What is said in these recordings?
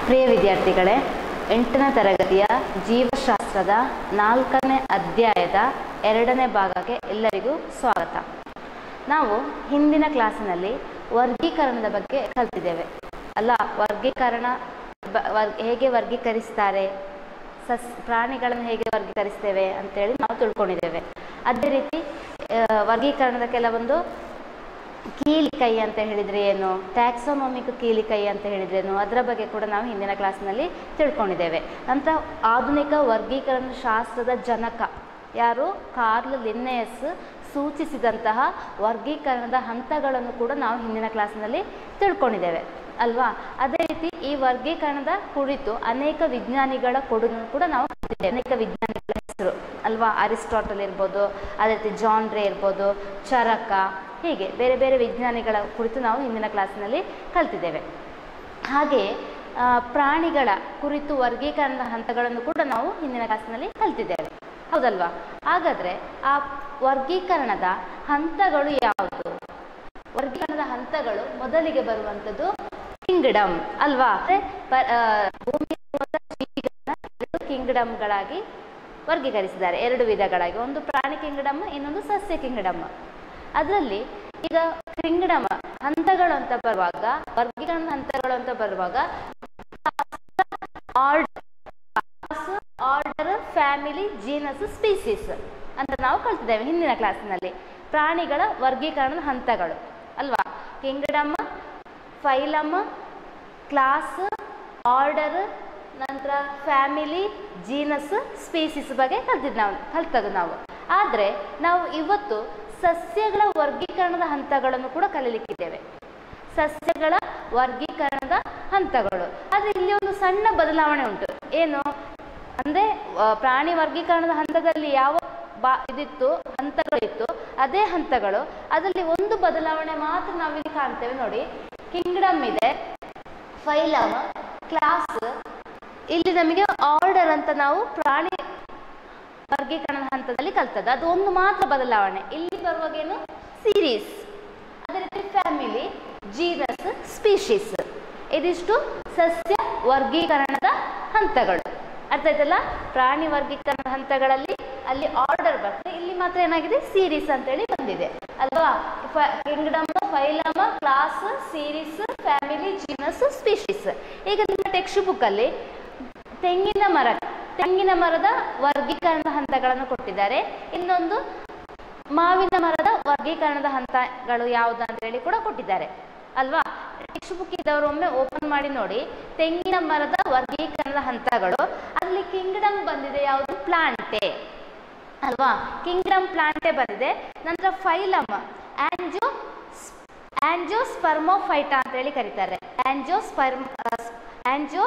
ಪ್ರಿಯ ವಿದ್ಯಾರ್ಥಿಗಳೇ ಎಂಟನೇ ತರಗತಿಯ ಜೀವಶಾಸ್ತ್ರದ ನಾಲ್ಕನೇ ಅಧ್ಯಾಯದ ಎರಡನೇ ಭಾಗಕ್ಕೆ ಎಲ್ಲರಿಗೂ ಸ್ವಾಗತ ನಾವು ಹಿಂದಿನ ಕ್ಲಾಸಿನಲ್ಲಿ ವರ್ಗೀಕರಣದ ಬಗ್ಗೆ ಕಲ್ತಿದ್ದೇವೆ ಅಲ್ಲ ವರ್ಗೀಕರಣ ಬ- ವರ್- ಹೇಗೆ ವರ್ಗೀಕರಿಸ್ತಾರೆ ಸಸ್ ಪ್ರಾಣಿಗಳನ್ನು ಹೇಗೆ ವರ್ಗೀಕರಿಸ್ತೇವೆ ಅಂತೇಳಿ ನಾವು ತಿಳ್ಕೊಂಡಿದ್ದೇವೆ ಅದೇ ರೀತಿ ಆ, ವರ್ಗೀಕರಣದ ಕೆಲವೊಂದು ಕೀಲಿಕೈ ಅಂತ ಹೇಳಿದರೆ ಏನು ಟ್ಯಾಕ್ಸೋನಮಿಕ್ ಕೀಲಿಕೈ ಅಂತ ಹೇಳಿದ್ರೇನು ಅದರ ಬಗ್ಗೆ ಕೂಡ ನಾವು ಹಿಂದಿನ ಕ್ಲಾಸ್ನಲ್ಲಿ ತಿಳ್ಕೊಂಡಿದ್ದೇವೆ ನಂತರ ಆಧುನಿಕ ವರ್ಗೀಕರಣ ಶಾಸ್ತ್ರದ ಜನಕ ಯಾರು ಕಾರ್ಲ್ ಲಿನ್ನೆಯಸ್ ಸೂಚಿಸಿದಂತಹ ವರ್ಗೀಕರಣದ ಹಂತಗಳನ್ನು ಕೂಡ ನಾವು ಹಿಂದಿನ ಕ್ಲಾಸ್ನಲ್ಲಿ ತಿಳ್ಕೊಂಡಿದ್ದೇವೆ ಅಲ್ವಾ ಅದೇ ರೀತಿ ಈ ವರ್ಗೀಕರಣದ ಕುರಿತು ಅನೇಕ ವಿಜ್ಞಾನಿಗಳ ಕೊಡುಗೆ ಕೂಡ ನಾವು ಕಲಿತಿದ್ದೇವೆ ಅನೇಕ ವಿಜ್ಞಾನಿಗಳ ಹೆಸರು ಅಲ್ವಾ ಅರಿಸ್ಟಾಟಲ್ ಇರ್ಬೋದು ಅದೇ ರೀತಿ ಜಾನ್ ರೇ ಇರ್ಬೋದು ಚರಕ ಹೀಗೆ ಬೇರೆ ಬೇರೆ ವಿಜ್ಞಾನಿಗಳ ಕುರಿತು ನಾವು ಹಿಂದಿನ ಕ್ಲಾಸಿನಲ್ಲಿ ಕಲ್ತಿದ್ದೇವೆ ಹಾಗೆ ಆ, ಪ್ರಾಣಿಗಳ ಕುರಿತು ವರ್ಗೀಕರಣದ ಹಂತಗಳನ್ನು ಕೂಡ ನಾವು ಹಿಂದಿನ ಕ್ಲಾಸಿನಲ್ಲಿ ಕಲ್ತಿದ್ದೇವೆ ಹೌದಲ್ವಾ ಹಾಗಾದರೆ ಆ ವರ್ಗೀಕರಣದ ಹಂತಗಳು ಯಾವುದು ವರ್ಗೀಕರಣದ ಹಂತಗಳು ಮೊದಲಿಗೆ ಬರುವಂಥದ್ದು ಕಿಂಗ್ಡಮ್ ಅಲ್ವಾ ಅಂದ್ರೆ ಪ- ಆ, ಭೂಮಿಯಲ್ಲಿರುವಂಥ ಜೀವಿಗಳನ್ನ ಎರಡು ಕಿಂಗ್ಡಮ್ಗಳಾಗಿ ವರ್ಗೀಕರಿಸಿದ್ದಾರೆ ಎರಡು ವಿಧಗಳಾಗಿ ಒಂದು ಪ್ರಾಣಿ ಕಿಂಗ್ಡಮ್ ಇನ್ನೊಂದು ಸಸ್ಯ ಕಿಂಗ್ಡಮ್ ಅದರಲ್ಲಿ ಈಗ ಕಿಂಗ್ಡಮ್ ಹಂತಗಳು ಅಂತ ಬರುವಾಗ ವರ್ಗೀಕರಣದ ಹಂತಗಳು ಅಂತ ಬರುವಾಗ ಆರ್ಡರ್ ಫ್ಯಾಮಿಲಿ ಜೀನಸ್ ಸ್ಪೀಸೀಸ್ ಅಂತ ನಾವು ಕಲ್ತಿದ್ದೇವೆ ಹಿಂದಿನ ಕ್ಲಾಸಿನಲ್ಲಿ ಪ್ರಾಣಿಗಳ ವರ್ಗೀಕರಣದ ಹಂತಗಳು ಅಲ್ವಾ ಕಿಂಗ್ಡಮ್ ಫೈಲಮ್ ಕ್ಲಾಸ್ ಆರ್ಡರ್ ನಂತರ ಫ್ಯಾಮಿಲಿ ಜೀನಸ್ ಸ್ಪೀಸೀಸ್ ಬಗ್ಗೆ ಕಲ್ತಿದ್ದು ನಾವು ಕಲ್ತದ್ದು ನಾವು ಆದರೆ ನಾವು ಇವತ್ತು ಸಸ್ಯಗಳ ವರ್ಗೀಕರಣದ ಹಂತಗಳನ್ನು ಕೂಡ ಕಲೀಲಿಕ್ಕಿದ್ದೇವೆ ಸಸ್ಯಗಳ ವರ್ಗೀಕರಣದ ಹಂತಗಳು ಆದರೆ ಇಲ್ಲಿ ಒಂದು ಸಣ್ಣ ಬದಲಾವಣೆ ಉಂಟು ಏನು ಅಂದರೆ ಪ್ರಾಣಿ ವರ್ಗೀಕರಣದ ಹಂತದಲ್ಲಿ ಯಾವ ಬಾ ಇದಿತ್ತು ಹಂತಗಳಿತ್ತು ಅದೇ ಹಂತಗಳು ಅದರಲ್ಲಿ ಒಂದು ಬದಲಾವಣೆ ಮಾತ್ರ ನಾವಿಲ್ಲಿ ಕಾಣ್ತೇವೆ ನೋಡಿ ಕಿಂಗ್ಡಮ್ ಇದೆ ಫೈಲಮ್ ಕ್ಲಾಸ್ ಇಲ್ಲಿ ನಮಗೆ ಆರ್ಡರ್ ಅಂತ ನಾವು ಪ್ರಾಣಿ ವರ್ಗೀಕರಣದ ಹಂತದಲ್ಲಿ ಕಲ್ತದ್ದು ಅದು ಒಂದು ಮಾತ್ರ ಬದಲಾವಣೆ ಇಲ್ಲಿ ಬರುವಾಗ ಏನು ಸೀರೀಸ್ ಅದೇ ರೀತಿ ಫ್ಯಾಮಿಲಿ ಜೀನಸ್ ಸ್ಪೀಶೀಸ್ ಇದಿಷ್ಟು ಸಸ್ಯ ವರ್ಗೀಕರಣದ ಹಂತಗಳು ಅರ್ಥ ಆಯ್ತಲ್ಲ ಪ್ರಾಣಿ ವರ್ಗೀಕರಣದ ಹಂತಗಳಲ್ಲಿ ಅಲ್ಲಿ ಆರ್ಡರ್ ಬರ್ತದೆ ಇಲ್ಲಿ ಮಾತ್ರ ಏನಾಗಿದೆ ಸೀರೀಸ್ ಅಂತೇಳಿ ಬಂದಿದೆ ಅಲ್ವಾ kingdom phylum class series family genus species ಈಗ ನಿಮ್ಮ ಟೆಕ್ಸ್ಟ್ ಬುಕ್ಕಲ್ಲಿ ತೆಂಗಿನ ಮರ ತೆಂಗಿನ ಮರದ ವರ್ಗೀಕರಣದ ಹಂತಗಳನ್ನು ಕೊಟ್ಟಿದ್ದಾರೆ ಇನ್ನೊಂದು ಮಾವಿನ ಮರದ ವರ್ಗೀಕರಣದ ಹಂತಗಳು ಯಾವುದು ಅಂತ ಹೇಳಿ ಕೂಡ ಕೊಟ್ಟಿದ್ದಾರೆ ಅಲ್ವಾ ಟೆಕ್ಸ್ಟ್ ಬುಕ್ ಇದ್ದವರು ಒಮ್ಮೆ ಓಪನ್ ಮಾಡಿ ನೋಡಿ ತೆಂಗಿನ ಮರದ ವರ್ಗೀಕರಣದ ಹಂತಗಳು ಅಲ್ಲಿ ಕಿಂಗ್ಡಮ್ ಬಂದಿದೆ ಯಾವುದು ಪ್ಲಾಂಟೆ ಅಲ್ವಾ ಕಿಂಗ್ಡಮ್ ಪ್ಲಾಂಟೆ ಬಂದಿದೆ ನಂತರ ಫೈಲಮ್ ಆಂಜೋ ಆಂಜೋ ಸ್ಪರ್ಮೋಫೈಟಾ ಅಂತ ಹೇಳಿ ಕರೀತಾರೆ ಆಂಜೋ ಸ್ಪರ್ಮ್ ಆಂಜೋ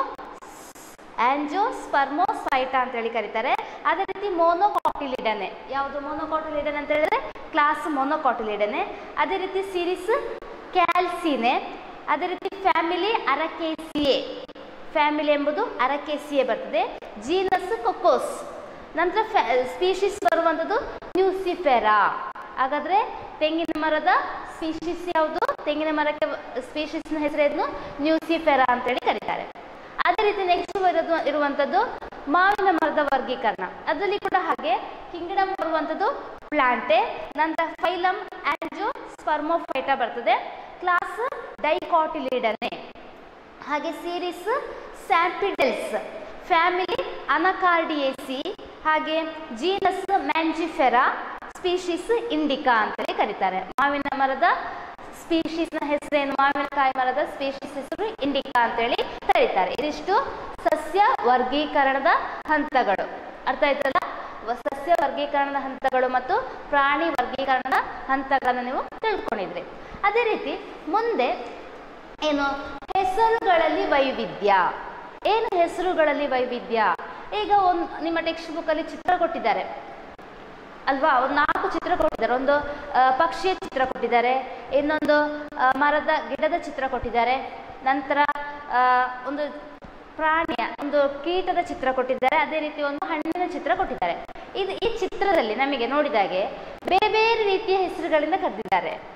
ಆಂಜೋ ಸ್ಪರ್ಮೋಸೈಟಾ ಅಂತ ಹೇಳಿ ಕರೀತಾರೆ ಅದೇ ರೀತಿ ಮೋನೋಕಾಟಿಲಿಡನೆ ಯಾವುದು ಮೋನೋಕಾಟಿಲಿಡನೆ ಅಂತ ಹೇಳಿದ್ರೆ ಕ್ಲಾಸ್ ಮೋನೋಕಾಟಿಲಿಡನೆ ಅದೇ ರೀತಿ ಸಿರಿಸ್ ಕ್ಯಾಲ್ಸಿನೆ ಅದೇ ರೀತಿ ಫ್ಯಾಮಿಲಿ ಅರಕೇಸಿಯೆ ಫ್ಯಾಮಿಲಿ ಎಂಬುದು ಅರಕೇಸಿಯೆ ಬರ್ತದೆ ಜೀನಸ್ ಕೊಕೋಸ್ ನಂತರ ಸ್ಪೀಶೀಸ್ ಬರುವಂಥದ್ದು ನ್ಯೂಸಿಫೆರಾ ಹಾಗಾದ್ರೆ ತೆಂಗಿನ ಮರದ ಸ್ಪೀಶೀಸ್ ಯಾವುದು ತೆಂಗಿನ ಮರಕ್ಕೆ ಸ್ಪೀಶೀಸ್ನ ಹೆಸರೇನು ನ್ಯೂಸಿಫೆರಾ ಅಂತೇಳಿ ಕರೀತಾರೆ ಅದೇ ರೀತಿ ನೆಕ್ಸ್ಟ್ ಬರೋದು ಇರುವಂಥದ್ದು ಮಾವಿನ ಮರದ ವರ್ಗೀಕರಣ ಅದರಲ್ಲಿ ಕೂಡ ಹಾಗೆ ಕಿಂಗ್ಡಮ್ ಬರುವಂಥದ್ದು ಪ್ಲಾಂಟೆ ನಂತರ ಫೈಲಮ್ ಆಂಜೋ ಸ್ಪರ್ಮೋಫೈಟಾ ಬರ್ತದೆ ಕ್ಲಾಸ್ ಡೈಕಾಟಿಲಿಡನೆ ಹಾಗೆ ಸೀರೀಸ್ ಸ್ಯಾಂಪಿಡಲ್ಸ್ ಫ್ಯಾಮಿಲಿ ಅನಕಾರ್ಡಿಯೇಸಿ ಹಾಗೆ ಜೀನಸ್ ಮ್ಯಾಂಜಿಫೆರಾ ಸ್ಪೀಶೀಸ್ ಇಂಡಿಕಾ ಅಂತೇಳಿ ಕರೀತಾರೆ ಮಾವಿನ ಮರದ ಸ್ಪೀಶೀಸ್ನ ಹೆಸರೇನು ಮಾವಿನಕಾಯಿ ಮರದ ಸ್ಪೀಶೀಸ್ ಹೆಸರು ಇಂಡಿಕಾ ಅಂತೇಳಿ ಕರೀತಾರೆ ಇದಿಷ್ಟು ಸಸ್ಯ ವರ್ಗೀಕರಣದ ಹಂತಗಳು ಅರ್ಥ ಆಯ್ತಲ್ಲ ವ- ಸಸ್ಯ ವರ್ಗೀಕರಣದ ಹಂತಗಳು ಮತ್ತು ಪ್ರಾಣಿ ವರ್ಗೀಕರಣದ ಹಂತಗಳನ್ನು ನೀವು ತಿಳ್ಕೊಂಡಿದ್ರಿ ಅದೇ ರೀತಿ ಮುಂದೆ ಏನು ಹೆಸರುಗಳಲ್ಲಿ ವೈವಿಧ್ಯ ಏನು ಹೆಸರುಗಳಲ್ಲಿ ವೈವಿಧ್ಯ ಈಗ ಒಂದು ನಿಮ್ಮ ಟೆಕ್ಸ್ಟ್ ಬುಕ್ಕಲ್ಲಿ ಚಿತ್ರ ಕೊಟ್ಟಿದ್ದಾರೆ ಅಲ್ವಾ ಒಂದು ನಾಲ್ಕು ಚಿತ್ರ ಕೊಟ್ಟಿದ್ದಾರೆ ಒಂದು ಆ, ಪಕ್ಷಿಯ ಚಿತ್ರ ಕೊಟ್ಟಿದ್ದಾರೆ ಇನ್ನೊಂದು ಆ, ಮರದ ಗಿಡದ ಚಿತ್ರ ಕೊಟ್ಟಿದ್ದಾರೆ ನಂತರ ಆ, ಒಂದು ಪ್ರಾಣಿಯ ಒಂದು ಕೀಟದ ಚಿತ್ರ ಕೊಟ್ಟಿದ್ದಾರೆ ಅದೇ ರೀತಿ ಒಂದು ಹಣ್ಣಿನ ಚಿತ್ರ ಕೊಟ್ಟಿದ್ದಾರೆ ಇದು ಈ ಚಿತ್ರದಲ್ಲಿ ನಮಗೆ ನೋಡಿದಾಗೆ ಬೇರೆ ಬೇರೆ ರೀತಿಯ ಹೆಸರುಗಳಿಂದ ಕರೆದಿದ್ದಾರೆ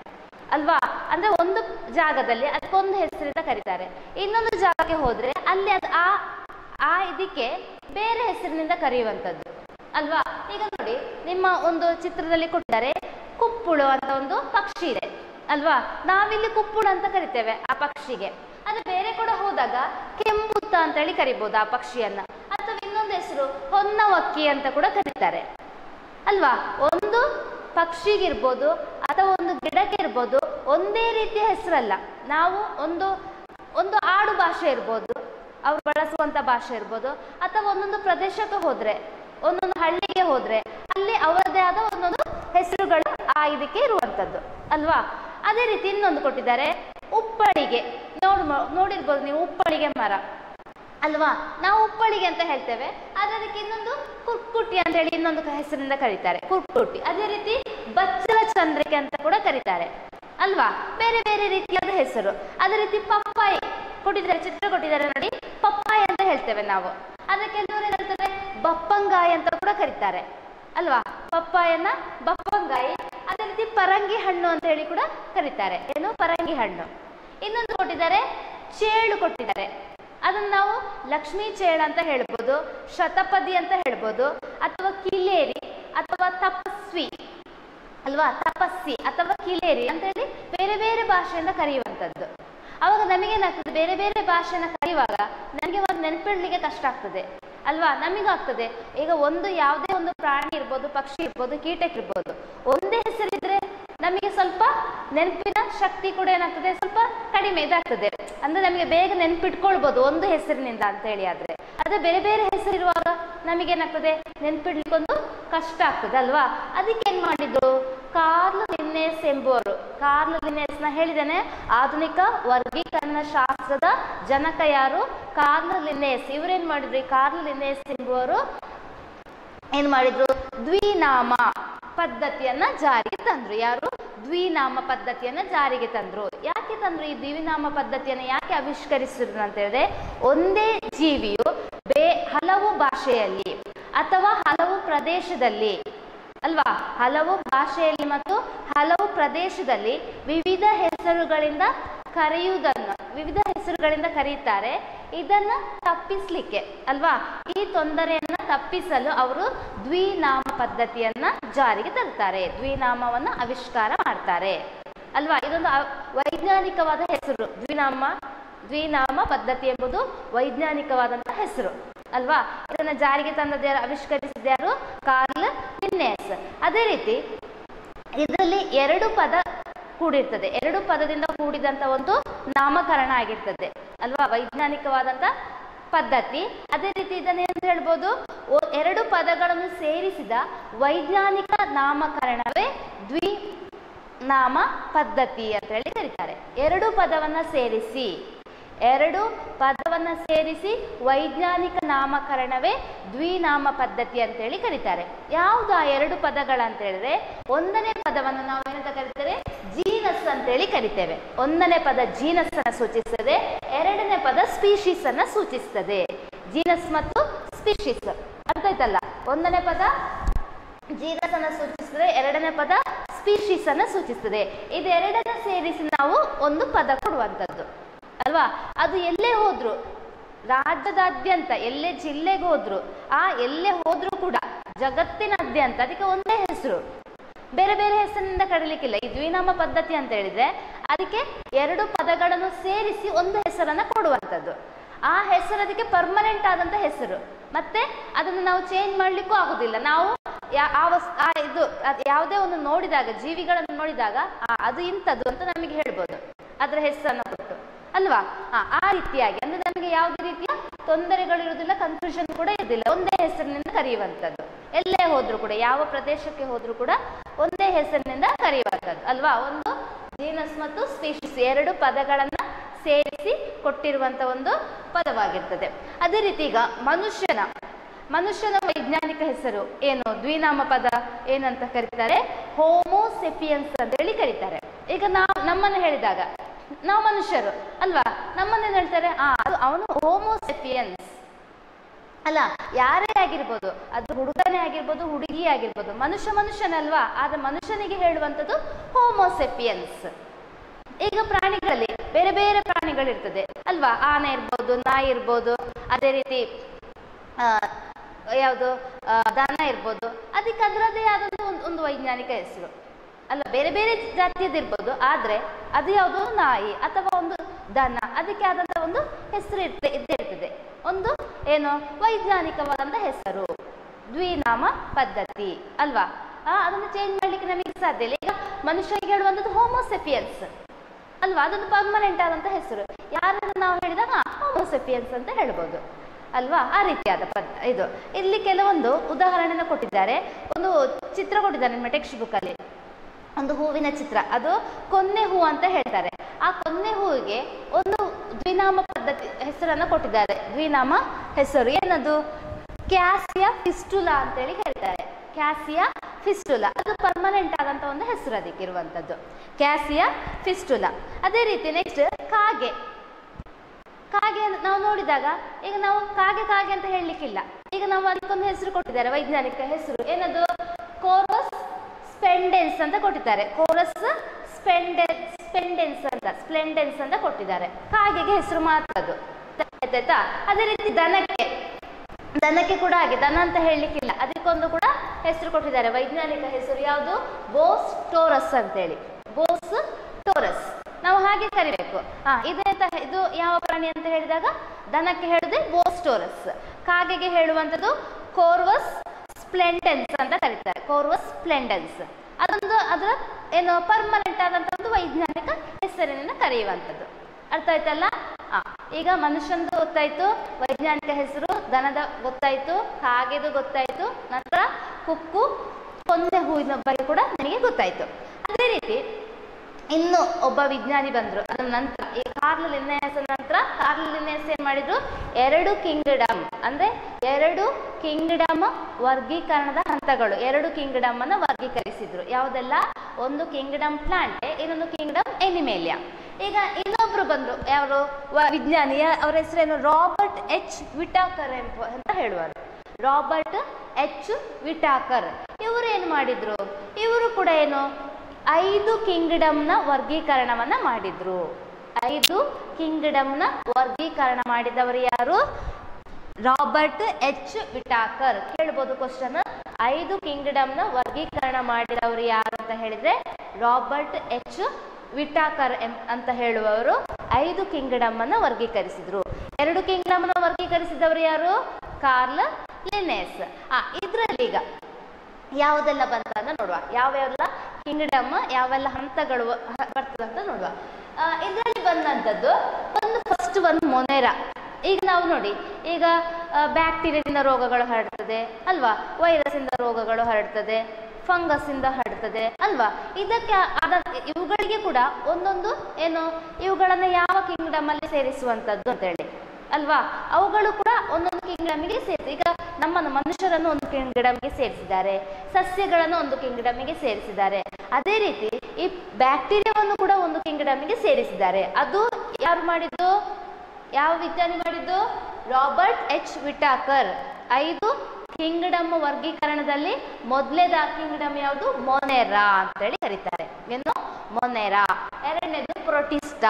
ಅಲ್ವಾ ಅಂದ್ರೆ ಒಂದು ಜಾಗದಲ್ಲಿ ಅದಕ್ಕೊಂದು ಹೆಸರಿಂದ ಕರೀತಾರೆ ಇನ್ನೊಂದು ಜಾಗಕ್ಕೆ ಹೋದ್ರೆ ಅಲ್ಲಿ ಅದು ಆ ಆ ಇದಕ್ಕೆ ಬೇರೆ ಹೆಸರಿನಿಂದ ಕರೆಯುವಂಥದ್ದು ಅಲ್ವಾ ಈಗ ನೋಡಿ ನಿಮ್ಮ ಒಂದು ಚಿತ್ರದಲ್ಲಿ ಕೊಟ್ಟರೆ ಕುಪ್ಪುಳು ಅಂತ ಒಂದು ಪಕ್ಷಿ ಇದೆ ಅಲ್ವಾ ನಾವಿಲ್ಲಿ ಕುಪ್ಪುಳು ಅಂತ ಕರಿತೇವೆ ಆ ಪಕ್ಷಿಗೆ ಅದು ಬೇರೆ ಕೂಡ ಹೋದಾಗ ಕೆಂಬುತ್ತ ಅಂತ ಹೇಳಿ ಕರಿಬೋದು ಆ ಪಕ್ಷಿಯನ್ನ ಅಥವಾ ಇನ್ನೊಂದು ಹೆಸರು ಹೊನ್ನವಕ್ಕಿ ಅಂತ ಕೂಡ ಕರೀತಾರೆ ಅಲ್ವಾ ಒಂದು ಪಕ್ಷಿಗಿರ್ಬೋದು ಅಥವಾ ಒಂದು ಗಿಡಕ್ಕೆ ಇರ್ಬೋದು ಒಂದೇ ರೀತಿಯ ಹೆಸರಲ್ಲ ನಾವು ಒಂದು ಒಂದು ಆಡು ಭಾಷೆ ಇರ್ಬೋದು ಅವ್ರು ಬಳಸುವಂತ ಭಾಷೆ ಇರ್ಬೋದು ಅಥವಾ ಒಂದೊಂದು ಪ್ರದೇಶಕ್ಕೆ ಹೋದ್ರೆ ಒಂದೊಂದು ಹಳ್ಳಿಗೆ ಹೋದ್ರೆ ಅಲ್ಲಿ ಅವರದೇ ಆದ ಒಂದೊಂದು ಹೆಸರುಗಳು ಆ ಇದಕ್ಕೆ ಇರುವಂತದ್ದು ಅಲ್ವಾ ಅದೇ ರೀತಿ ಇನ್ನೊಂದು ಕೊಟ್ಟಿದ್ದಾರೆ ಉಪ್ಪಳಿಗೆ ನೋಡ್ ನೋಡಿರ್ಬೋದು ನೀವು ಉಪ್ಪಳಿಗೆ ಮರ ಅಲ್ವಾ ನಾವು ಉಪ್ಪಳಿಗೆ ಅಂತ ಹೇಳ್ತೇವೆ ಆದ್ರೆ ಅದಕ್ಕೆ ಇನ್ನೊಂದು ಕುರ್ಕುಟಿ ಅಂತ ಹೇಳಿ ಇನ್ನೊಂದು ಹೆಸರಿನಿಂದ ಕರೀತಾರೆ ಕುರ್ಕುಟಿ ಅದೇ ರೀತಿ ಬಚ್ಚಲ ಚಂದ್ರಿಕೆ ಅಂತ ಕೂಡ ಕರೀತಾರೆ ಅಲ್ವಾ ಬೇರೆ ಬೇರೆ ರೀತಿಯಾದ ಹೆಸರು ಅದೇ ರೀತಿ ಪಪ್ಪಾಯಿ ಕೊಟ್ಟಿದ್ದಾರೆ ಚಿತ್ರ ಕೊಟ್ಟಿದ್ದಾರೆ ನೋಡಿ ಪಪ್ಪಾಯಿ ಅಂತ ಹೇಳ್ತೇವೆ ನಾವು ಅದಕ್ಕೆ ಕೆಲವರು ಏನ್ ಹೇಳ್ತಾರೆ ಬಪ್ಪಂಗಾಯಿ ಅಂತ ಕೂಡ ಕರೀತಾರೆ ಅಲ್ವಾ ಪಪ್ಪಾಯನ್ನ ಬಪ್ಪಂಗಾಯಿ ಅದೇ ರೀತಿ ಪರಂಗಿ ಹಣ್ಣು ಅಂತ ಹೇಳಿ ಕೂಡ ಕರೀತಾರೆ ಏನು ಪರಂಗಿ ಹಣ್ಣು ಇನ್ನೊಂದು ಕೊಟ್ಟಿದ್ದಾರೆ ಚೇಳು ಕೊಟ್ಟಿದ್ದಾರೆ ಅದನ್ನು ನಾವು ಲಕ್ಷ್ಮೀ ಚೇಳ ಅಂತ ಹೇಳ್ಬೋದು ಶತಪದಿ ಅಂತ ಹೇಳ್ಬೋದು ಅಥವಾ ಕಿಲೇರಿ ಅಥವಾ ತಪಸ್ವಿ ಅಲ್ವಾ ತಪಸ್ಸಿ ಅಥವಾ ಕಿಲೇರಿ ಅಂತ ಹೇಳಿ ಬೇರೆ ಬೇರೆ ಭಾಷೆಯಿಂದ ಕರೆಯುವಂಥದ್ದು ಅವಾಗ ನಮಗೇನಾಗ್ತದೆ ಬೇರೆ ಬೇರೆ ಭಾಷೆನ ಕರೆಯುವಾಗ ನನಗೆ ಒಂದು ನೆನಪಿಡ್ಲಿಕ್ಕೆ ಕಷ್ಟ ಆಗ್ತದೆ ಅಲ್ವಾ ನಮಗಾಗ್ತದೆ ಈಗ ಒಂದು ಯಾವುದೇ ಒಂದು ಪ್ರಾಣಿ ಇರ್ಬೋದು ಪಕ್ಷಿ ಇರ್ಬೋದು ಕೀಟಕ್ಕೆ ಇರ್ಬೋದು ಒಂದೇ ಹೆಸರಿದ್ರೆ ನಮಗೆ ಸ್ವಲ್ಪ ನೆನಪಿನ ಶಕ್ತಿ ಕೂಡ ಏನಾಗ್ತದೆ ಸ್ವಲ್ಪ ಕಡಿಮೆ ಇದಾಗ್ತದೆ ಅಂದ್ರೆ ನಮಗೆ ಬೇಗ ನೆನಪಿಟ್ಕೊಳ್ಬೋದು ಒಂದು ಹೆಸರಿನಿಂದ ಅಂತ ಹೇಳಿ ಆದ್ರೆ ಅದೇ ಬೇರೆ ಬೇರೆ ಹೆಸರಿರುವಾಗ ನಮಗೇನಾಗ್ತದೆ ನೆನಪಿಡ್ಲಿಕ್ಕೊಂದು ಕಷ್ಟ ಆಗ್ತದೆ ಅಲ್ವಾ ಅದಕ್ಕೆ ಏನ್ ಮಾಡಿದ್ರು ಕಾರ್ಲ್ ಲಿನ್ನೇಸ್ ಎಂಬುವರು ಕಾರ್ಲ್ ಲಿನ್ನೇಸ್ ನ ಹೇಳಿದ್ದೇನೆ ಆಧುನಿಕ ವರ್ಗೀಕರಣ ಶಾಸ್ತ್ರದ ಜನಕ ಯಾರು ಕಾರ್ಲ್ ಲಿನ್ನೇಸ್ ಇವರೇನ್ ಮಾಡಿದ್ರು ಈ ಕಾರ್ಲ್ ಲಿನ್ನೇಸ್ ಎಂಬುವರು ಏನ್ ಮಾಡಿದ್ರು ದ್ವಿನಾಮ ಪದ್ಧತಿಯನ್ನ ಜಾರಿಗೆ ತಂದ್ರು ಯಾರು ದ್ವಿನಾಮ ಪದ್ಧತಿಯನ್ನ ಜಾರಿಗೆ ತಂದ್ರು ಯಾಕೆ ತಂದ್ರು ಈ ದ್ವಿನಾಮ ಪದ್ಧತಿಯನ್ನ ಯಾಕೆ ಆವಿಷ್ಕರಿಸಿದ್ರು ಅಂತ ಹೇಳಿದ್ರೆ ಒಂದೇ ಜೀವಿಯು ಬೇ ಹಲವು ಭಾಷೆಯಲ್ಲಿ ಅಥವಾ ಹಲವು ಪ್ರದೇಶದಲ್ಲಿ ಅಲ್ವಾ ಹಲವು ಭಾಷೆಯಲ್ಲಿ ಮತ್ತು ಹಲವು ಪ್ರದೇಶದಲ್ಲಿ ವಿವಿಧ ಹೆಸರುಗಳಿಂದ ಕರೆಯುವುದನ್ನು ವಿವಿಧ ಹೆಸರುಗಳಿಂದ ಕರೆಯುತ್ತಾರೆ ಇದನ್ನ ತಪ್ಪಿಸ್ಲಿಕ್ಕೆ ಅಲ್ವಾ ಈ ತೊಂದರೆಯನ್ನ ತಪ್ಪಿಸಲು ಅವರು ದ್ವಿನಾಮ ಪದ್ಧತಿಯನ್ನ ಜಾರಿಗೆ ತರ್ತಾರೆ ದ್ವಿನಾಮವನ್ನ ಆವಿಷ್ಕಾರ ಮಾಡ್ತಾರೆ ಅಲ್ವಾ ಇದೊಂದು ಅ- ವೈಜ್ಞಾನಿಕವಾದ ಹೆಸರು ದ್ವಿನಾಮ ದ್ವಿನಾಮ ಪದ್ಧತಿ ಎಂಬುದು ವೈಜ್ಞಾನಿಕವಾದಂತಹ ಹೆಸರು ಅಲ್ವಾ ಇದನ್ನ ಜಾರಿಗೆ ತಂದದ್ಯಾರು ಆವಿಷ್ಕರಿಸಿದ್ಯಾರು ಕಾರ್ಲ್ ಲಿನ್ನೇಸ್ ಅದೇ ರೀತಿ ಇದರಲ್ಲಿ ಎರಡು ಪದ ಕೂಡಿರ್ತದೆ ಎರಡು ಪದದಿಂದ ಕೂಡಿದಂತ ಒಂದು ನಾಮಕರಣ ಆಗಿರ್ತದೆ ಅಲ್ವಾ ವೈಜ್ಞಾನಿಕವಾದಂತ ಪದ್ಧತಿ ಅದೇ ರೀತಿ ಇದನ್ನ ಅಂತ ಹೇಳ್ಬೋದು ಓ- ಎರಡು ಪದಗಳನ್ನು ಸೇರಿಸಿದ ವೈಜ್ಞಾನಿಕ ನಾಮಕರಣವೇ ದ್ವಿ ನಾಮ ಪದ್ಧತಿ ಅಂತ ಹೇಳಿ ಕರೀತಾರೆ ಎರಡು ಪದವನ್ನ ಸೇರಿಸಿ ಎರಡು ಪದವನ್ನ ಸೇರಿಸಿ ವೈಜ್ಞಾನಿಕ ನಾಮಕರಣವೇ ದ್ವಿನಾಮ ಪದ್ಧತಿ ಅಂತ ಹೇಳಿ ಕರೀತಾರೆ ಯಾವುದು ಆ ಎರಡು ಪದಗಳಂತ ಹೇಳಿದ್ರೆ ಒಂದನೇ ಪದವನ್ನು ನಾವು ಏನಂತ ಕರೀತಾರೆ ಜೀನಸ್ ಅಂತ ಹೇಳಿ ಕರಿತೇವೆ ಒಂದನೇ ಪದ ಜೀನಸ್ ಅನ್ನ ಸೂಚಿಸ್ತದೆ ಎರಡನೇ ಪದ ಸ್ಪೀಶೀಸ್ ಅನ್ನ ಸೂಚಿಸ್ತದೆ ಜೀನಸ್ ಮತ್ತು ಸ್ಪೀಶೀಸ್ ಅರ್ಥ ಆಯ್ತಲ್ಲ ಒಂದನೇ ಪದ ಜೀನಸ್ ಅನ್ನ ಸೂಚಿಸ್ತದೆ ಎರಡನೇ ಪದ ಸ್ಪೀಶೀಸ್ ಅನ್ನ ಸೂಚಿಸ್ತದೆ ಇದೆರಡನ್ನ ಸೇರಿಸಿ ನಾವು ಒಂದು ಪದ ಕೊಡುವಂಥದ್ದು ಅಲ್ವಾ ಅದು ಎಲ್ಲೇ ಹೋದ್ರು ರಾಜ್ಯದಾದ್ಯಂತ ಎಲ್ಲೇ ಜಿಲ್ಲೆಗೆ ಹೋದ್ರು ಆ ಎಲ್ಲೇ ಹೋದ್ರೂ ಕೂಡ ಜಗತ್ತಿನಾದ್ಯಂತ ಅದಕ್ಕೆ ಒಂದೇ ಹೆಸರು ಬೇರೆ ಬೇರೆ ಹೆಸರಿನಿಂದ ಕರೀಲಿಕ್ಕಿಲ್ಲ ಈ ದ್ವಿನಾಮ ಪದ್ಧತಿ ಅಂತ ಹೇಳಿದ್ರೆ ಅದಕ್ಕೆ ಎರಡು ಪದಗಳನ್ನು ಸೇರಿಸಿ ಒಂದು ಹೆಸರನ್ನ ಕೊಡುವಂಥದ್ದು ಆ ಹೆಸರು ಅದಕ್ಕೆ ಪರ್ಮನೆಂಟ್ ಆದಂತ ಹೆಸರು ಮತ್ತೆ ಅದನ್ನು ನಾವು ಚೇಂಜ್ ಮಾಡ್ಲಿಕ್ಕೂ ಆಗುದಿಲ್ಲ ನಾವು ಯಾ- ಆ ವಸ್ ಆ ಇದು ಅದ್ ಯಾವುದೇ ಒಂದು ನೋಡಿದಾಗ ಜೀವಿಗಳನ್ನು ನೋಡಿದಾಗ ಆ, ಅದು ಇಂಥದ್ದು ಅಂತ ನಮಗೆ ಹೇಳ್ಬೋದು ಅದರ ಹೆಸರನ್ನು ಕೊಟ್ಟು ಅಲ್ವಾ ಆ, ಆ ರೀತಿಯಾಗಿ ಅಂದ್ರೆ ನಮಗೆ ಯಾವುದೇ ರೀತಿಯ ತೊಂದರೆಗಳು ಇರುವುದಿಲ್ಲ ಕನ್ಫ್ಯೂಷನ್ ಕೂಡ ಇರುವುದಿಲ್ಲ ಒಂದೇ ಹೆಸರಿನಿಂದ ಕರೆಯುವಂಥದ್ದು ಎಲ್ಲೇ ಹೋದ್ರು ಕೂಡ ಯಾವ ಪ್ರದೇಶಕ್ಕೆ ಹೋದ್ರು ಕೂಡ ಒಂದೇ ಹೆಸರಿನಿಂದ ಕರೆಯುವಂಥದ್ದು ಅಲ್ವಾ ಒಂದು ಜೀನಸ್ ಮತ್ತು ಸ್ಪೀಶೀಸ್ ಎರಡು ಪದಗಳನ್ನ ಸೇರಿಸಿ ಕೊಟ್ಟಿರುವಂತ ಒಂದು ಪದವಾಗಿರ್ತದೆ ಅದೇ ರೀತಿ ಈಗ ಮನುಷ್ಯನ ಮನುಷ್ಯನ ವೈಜ್ಞಾನಿಕ ಹೆಸರು ಏನು ದ್ವಿನಾಮ ಪದ ಏನಂತ ಕರೀತಾರೆ ಹೋಮೋಸೆಪಿಯನ್ಸ್ ಅಂತ ಹೇಳಿ ಕರೀತಾರೆ ಈಗ ನಾವು ನಮ್ಮನ್ನು ಹೇಳಿದಾಗ ನಾವು ಮನುಷ್ಯರು ಅಲ್ವಾ ನಮ್ಮನ್ನೇನು ಹೇಳ್ತಾರೆ ಆ ಅದು ಅವನು ಹೋಮೋಸೆಪಿಯನ್ಸ್ ಅಲ್ಲ ಯಾರೇ ಆಗಿರ್ಬೋದು ಅದು ಹುಡುಗನೇ ಆಗಿರ್ಬೋದು ಹುಡುಗಿ ಆಗಿರ್ಬೋದು ಮನುಷ್ಯ ಮನುಷ್ಯನಲ್ವಾ ಆದ್ರೆ ಮನುಷ್ಯನಿಗೆ ಹೇಳುವಂಥದ್ದು ಹೋಮೋಸೆಪಿಯನ್ಸ್ ಈಗ ಪ್ರಾಣಿಗಳಲ್ಲಿ ಬೇರೆ ಬೇರೆ ಪ್ರಾಣಿಗಳಿರ್ತದೆ ಅಲ್ವಾ ಆನೆ ಇರ್ಬೋದು ನಾಯಿ ಇರ್ಬೋದು ಅದೇ ರೀತಿ ಆ, ಯಾವುದು ಆ, ದನ ಇರ್ಬೋದು ಅದಕ್ಕೆ ಅದರದ್ದೇ ಆದಂಥ ಒಂದು ಒಂದು ವೈಜ್ಞಾನಿಕ ಹೆಸರು ಅಲ್ಲ ಬೇರೆ ಬೇರೆ ಜಾತಿಯದಿರ್ಬೋದು ಆದರೆ ಅದು ಯಾವುದು ನಾಯಿ ಅಥವಾ ಒಂದು ದನ ಅದಕ್ಕೆ ಆದಂಥ ಒಂದು ಹೆಸರು ಇರ್ತದೆ ಇದ್ದೇ ಇರ್ತದೆ ಒಂದು ಏನು ವೈಜ್ಞಾನಿಕವಾದಂಥ ಹೆಸರು ದ್ವಿನಾಮ ಪದ್ಧತಿ ಅಲ್ವಾ ಆ, ಅದನ್ನು ಚೇಂಜ್ ಮಾಡಲಿಕ್ಕೆ ನಮಗೆ ಸಾಧ್ಯ ಇಲ್ಲ ಈಗ ಮನುಷ್ಯನಿಗೆ ಹೇಳುವಂಥದ್ದು ಹೋಮೋಸೆಪಿಯನ್ಸ್ ಅಲ್ವಾ ಅದೊಂದು ಪರ್ಮನೆಂಟ್ ಆದಂಥ ಹೆಸರು ಯಾರನ್ನು ನಾವು ಹೇಳಿದಾಗ ಹೋಮೋಸೆಪಿಯನ್ಸ್ ಅಂತ ಹೇಳ್ಬೋದು ಅಲ್ವಾ ಆ ರೀತಿಯಾದ ಪದ ಇದು ಇಲ್ಲಿ ಕೆಲವೊಂದು ಉದಾಹರಣೆನ ಕೊಟ್ಟಿದ್ದಾರೆ ಒಂದು ಚಿತ್ರ ಕೊಟ್ಟಿದ್ದಾರೆ ನಿಮ್ಮ ಟೆಕ್ಸ್ಟ್ ಬುಕ್ಕಲ್ಲಿ ಒಂದು ಹೂವಿನ ಚಿತ್ರ ಅದು ಕೊನ್ನೆ ಹೂ ಅಂತ ಹೇಳ್ತಾರೆ ಆ ಕೊನ್ನೆ ಹೂವಿಗೆ ಒಂದು ದ್ವಿನಾಮ ಪದ್ಧತಿ ಹೆಸರನ್ನು ಕೊಟ್ಟಿದ್ದಾರೆ ದ್ವಿನಾಮ ಹೆಸರು ಏನದು ಕ್ಯಾಸಿಯಾ ಫಿಸ್ಟುಲಾ ಅಂತೇಳಿ ಹೇಳ್ತಾರೆ ಕ್ಯಾಸಿಯಾ ಫಿಸ್ಟುಲಾ ಅದು ಪರ್ಮನೆಂಟ್ ಆದಂಥ ಒಂದು ಹೆಸರು ಅದಕ್ಕೆ ಇರುವಂಥದ್ದು ಕ್ಯಾಸಿಯಾ ಫಿಸ್ಟುಲಾ ಅದೇ ರೀತಿ ನೆಕ್ಸ್ಟ್ ಕಾಗೆ ಕಾಗೆ ಅಂತ ನಾವು ನೋಡಿದಾಗ ಈಗ ನಾವು ಕಾಗೆ ಕಾಗೆ ಅಂತ ಹೇಳಲಿಕ್ಕಿಲ್ಲ ಈಗ ನಾವು ಅದಕ್ಕೊಂದು ಹೆಸರು ಕೊಟ್ಟಿದ್ದಾರೆ ವೈಜ್ಞಾನಿಕ ಹೆಸರು ಏನದು ಕೋರಸ್ ಸ್ಪೆಂಡೆನ್ಸ್ ಅಂತ ಕೊಟ್ಟಿದ್ದಾರೆ ಕೋರಸ್ ಸ್ಪೆಂಡೆನ್ಸ್ ಸ್ಪೆಂಡೆನ್ಸ್ ಅಂತ ಸ್ಪ್ಲೆಂಡೆನ್ಸ್ ಅಂತ ಕೊಟ್ಟಿದ್ದಾರೆ ಕಾಗೆಗೆ ಹೆಸರು ಮಾತ್ರ ಅದು ಆಯ್ತಾಯ್ತಾ ಅದೇ ರೀತಿ ದನಕ್ಕೆ ದನಕ್ಕೆ ಕೂಡ ಹಾಗೆ ದನ ಅಂತ ಹೇಳಲಿಕ್ಕಿಲ್ಲ ಅದಕ್ಕೊಂದು ಕೂಡ ಹೆಸರು ಕೊಟ್ಟಿದ್ದಾರೆ ವೈಜ್ಞಾನಿಕ ಹೆಸರು ಯಾವುದು ಬೋಸ್ ಟೋರಸ್ ಅಂತೇಳಿ ಬೋಸ್ ಟೋರಸ್ ನಾವು ಹಾಗೆ ಕರಿಬೇಕು ಹಾ ಇದೇ ತ ಇದು ಯಾವ ಪ್ರಾಣಿ ಅಂತ ಹೇಳಿದಾಗ ದನಕ್ಕೆ ಹೇಳುದೇ ಬೋಸ್ ಟೋರಸ್ ಕಾಗೆಗೆ ಹೇಳುವಂಥದ್ದು ಕೋರ್ವಸ್ ಸ್ಪ್ಲೆಂಡೆನ್ಸ್ ಅಂತ ಕರೀತಾರೆ ಕೋರ್ವಸ್ ಸ್ಪ್ಲೆಂಡೆನ್ಸ್ ಅದೊಂದು ಅದರ ಏನು ಪರ್ಮನೆಂಟ್ ಆದಂಥ ಒಂದು ವೈಜ್ಞಾನಿಕ ಹೆಸರಿನಿಂದ ಕರೆಯುವಂಥದ್ದು ಅರ್ಥ ಆಯ್ತಲ್ಲ ಆ, ಈಗ ಮನುಷ್ಯಂದು ಗೊತ್ತಾಯ್ತು ವೈಜ್ಞಾನಿಕ ಹೆಸರು ದನದ ಗೊತ್ತಾಯ್ತು ಕಾಗೆದು ಗೊತ್ತಾಯ್ತು ನಂತರ ಕುಕ್ಕು ಕೊಂದೆ ಹೂವಿನ ಬಗ್ಗೆ ಕೂಡ ನನಗೆ ಗೊತ್ತಾಯ್ತು ಅದೇ ರೀತಿ ಇನ್ನು ಒಬ್ಬ ವಿಜ್ಞಾನಿ ಬಂದ್ರು ಅದರ ನಂತರ ಈ ಕಾರ್ಲ್ ಲಿನ್ನೇಯಸ್ ನಂತರ ಕಾರ್ಲ್ ಲಿನ್ನೇಯಸ್ ಏನ್ ಮಾಡಿದ್ರು ಎರಡು ಕಿಂಗ್ಡಮ್ ಅಂದ್ರೆ ಎರಡು ಕಿಂಗ್ಡಮ್ ವರ್ಗೀಕರಣದ ಹಂತಗಳು ಎರಡು ಕಿಂಗ್ಡಮ್ ಅನ್ನ ವರ್ಗೀಕರಿಸಿದ್ರು ಯಾವುದೆಲ್ಲ ಒಂದು ಕಿಂಗ್ಡಮ್ ಪ್ಲಾಂಟ್ ಇನ್ನೊಂದು ಕಿಂಗ್ಡಮ್ ಎನಿಮೇಲಿಯಾ ಈಗ ಇನ್ನೊಬ್ರು ಬಂದ್ರು ಯಾರು ವ- ವಿಜ್ಞಾನಿ ಅವರ ಹೆಸರೇನು ರಾಬರ್ಟ್ ಎಚ್ ವಿಟಾಕರ್ ಎಂಬ ಅಂತ ಹೇಳುವರು ರಾಬರ್ಟ್ ಎಚ್ ವಿಟಾಕರ್ ಇವರು ಏನು ಮಾಡಿದ್ರು ಇವರು ಕೂಡ ಏನು ಐದು ಕಿಂಗ್ಡಮ್ನ ವರ್ಗೀಕರಣವನ್ನ ಮಾಡಿದ್ರು ಐದು ಕಿಂಗ್ಡಮ್ನ ವರ್ಗೀಕರಣ ಮಾಡಿದವರು ಯಾರು ರಾಬರ್ಟ್ ಎಚ್ ವಿಟಾಕರ್ ಕೇಳ್ಬೋದು ಕ್ವಶನ್ ಐದು ಕಿಂಗ್ಡಮ್ನ ವರ್ಗೀಕರಣ ಮಾಡಿದವರು ಯಾರು ಅಂತ ಹೇಳಿದ್ರೆ ರಾಬರ್ಟ್ ಎಚ್ ವಿಟಾಕರ್ ಎಂ- ಅಂತ ಹೇಳುವವರು ಐದು ಕಿಂಗ್ಡಮ್ ಅನ್ನ ವರ್ಗೀಕರಿಸಿದ್ರು ಎರಡು ಕಿಂಗ್ಡಮ್ ಅನ್ನ ವರ್ಗೀಕರಿಸಿದವರು ಯಾರು ಕಾರ್ಲ್ ಲಿನೆಸ್ ಆ ಇದ್ರಲ್ಲಿ ಈಗ ಯಾವುದೆಲ್ಲ ಬಂತ ಅಂತ ನೋಡುವ ಯಾವ್ಯಾವೆಲ್ಲ ಕಿಂಗ್ಡಮ್ ಯಾವೆಲ್ಲ ಹಂತಗಳು ಹ- ಬರ್ತದೆ ಅಂತ ನೋಡುವ ಇದರಲ್ಲಿ ಬಂದಂಥದ್ದು ಒಂದು ಫಸ್ಟ್ ಒಂದು ಮೊನೆರ ಈಗ ನಾವು ನೋಡಿ ಈಗ ಬ್ಯಾಕ್ಟೀರಿಯಾದಿಂದ ರೋಗಗಳು ಹರಡ್ತದೆ ಅಲ್ವಾ ವೈರಸ್ ಇಂದ ರೋಗಗಳು ಹರಡ್ತದೆ ಫಂಗಸ್ ಇಂದ ಹರಡ್ತದೆ ಅಲ್ವಾ ಇದಕ್ಕೆ ಆದ ಇವುಗಳಿಗೆ ಕೂಡ ಒಂದೊಂದು ಏನು ಇವುಗಳನ್ನ ಯಾವ ಕಿಂಗ್ಡಮ್ ಅಲ್ಲಿ ಸೇರಿಸುವಂತದ್ದು ಅಂತ ಹೇಳಿ ಅಲ್ವಾ ಅವುಗಳು ಕೂಡ ಒಂದೊಂದು ಕಿಂಗ್ಡಮ್ಗೆ ಸೇರಿಸಿ ಈಗ ನಮ್ಮನ್ನು ಮನುಷ್ಯರನ್ನು ಒಂದು ಕಿಂಗ್ಡಮ್ಗೆ ಸೇರಿಸಿದ್ದಾರೆ ಸಸ್ಯಗಳನ್ನು ಒಂದು ಕಿಂಗ್ಡಮ್ಗೆ ಸೇರಿಸಿದ್ದಾರೆ ಅದೇ ರೀತಿ ಈ ಬ್ಯಾಕ್ಟೀರಿಯಾವನ್ನು ಕೂಡ ಒಂದು ಕಿಂಗ್ಡಮ್ಗೆ ಸೇರಿಸಿದ್ದಾರೆ ಅದು ಯಾರು ಮಾಡಿದ್ದು ಯಾವ ವಿಜ್ಞಾನಿ ಮಾಡಿದ್ದು ರಾಬರ್ಟ್ ಎಚ್ ವಿಟಾಕರ್ ಐದು ಕಿಂಗ್ಡಮ್ ವರ್ಗೀಕರಣದಲ್ಲಿ ಮೊದಲೇದ ಕಿಂಗ್ಡಮ್ ಯಾವುದು ಮೊನೆರಾ ಅಂತೇಳಿ ಕರೀತಾರೆ ಏನು ಮೊನೆರಾ ಎರಡನೇದು ಪ್ರೊಟಿಸ್ಟಾ